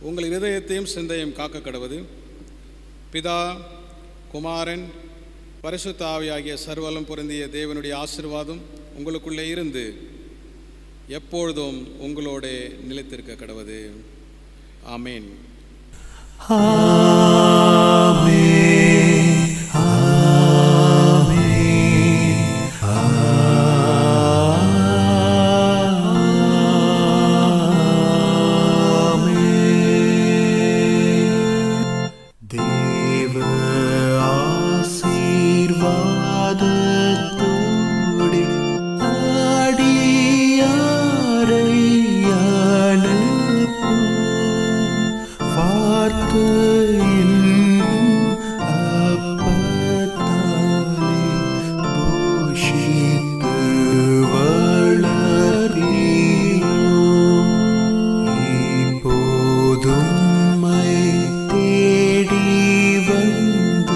உங்கள் இருதயத்தையும் சிந்தையும் காக்க கடவது பிதா குமாரன் பரிசுத்த ஆவியாகிய சர்வலம் பொருந்திய தேவனுடைய ஆசிர்வாதம் உங்களுக்குள்ளே இருந்து எப்பொழுதும் உங்களோட நிலைத்திருக்க கடவது ஆமேன் தேவ ஆசீர்வாதத்தோடு ஆடியாரை அனுப்பும் வார்த்தையின் அப்பத்தாலே போஷித்து வளர்வீரோம் இப்போதும் மை தேடி வந்து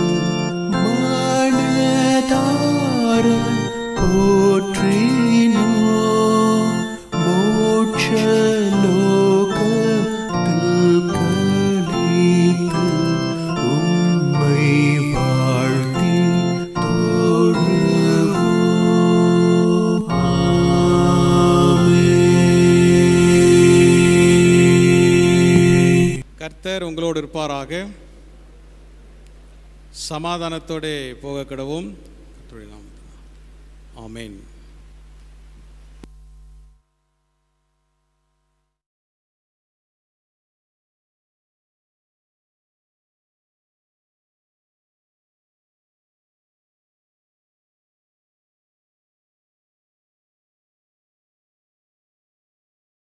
மனதார போற்றினோ மோட்ச லோகத்தில் கலித்து உம்மை வாழ்த்தி தொழுவோம் ஆமென். கர்த்தர் உங்களோடு இருப்பாராக சமாதானத்தோടെ போக கடவும் கர்த்தருடைய நாமத்தில். ஆமென்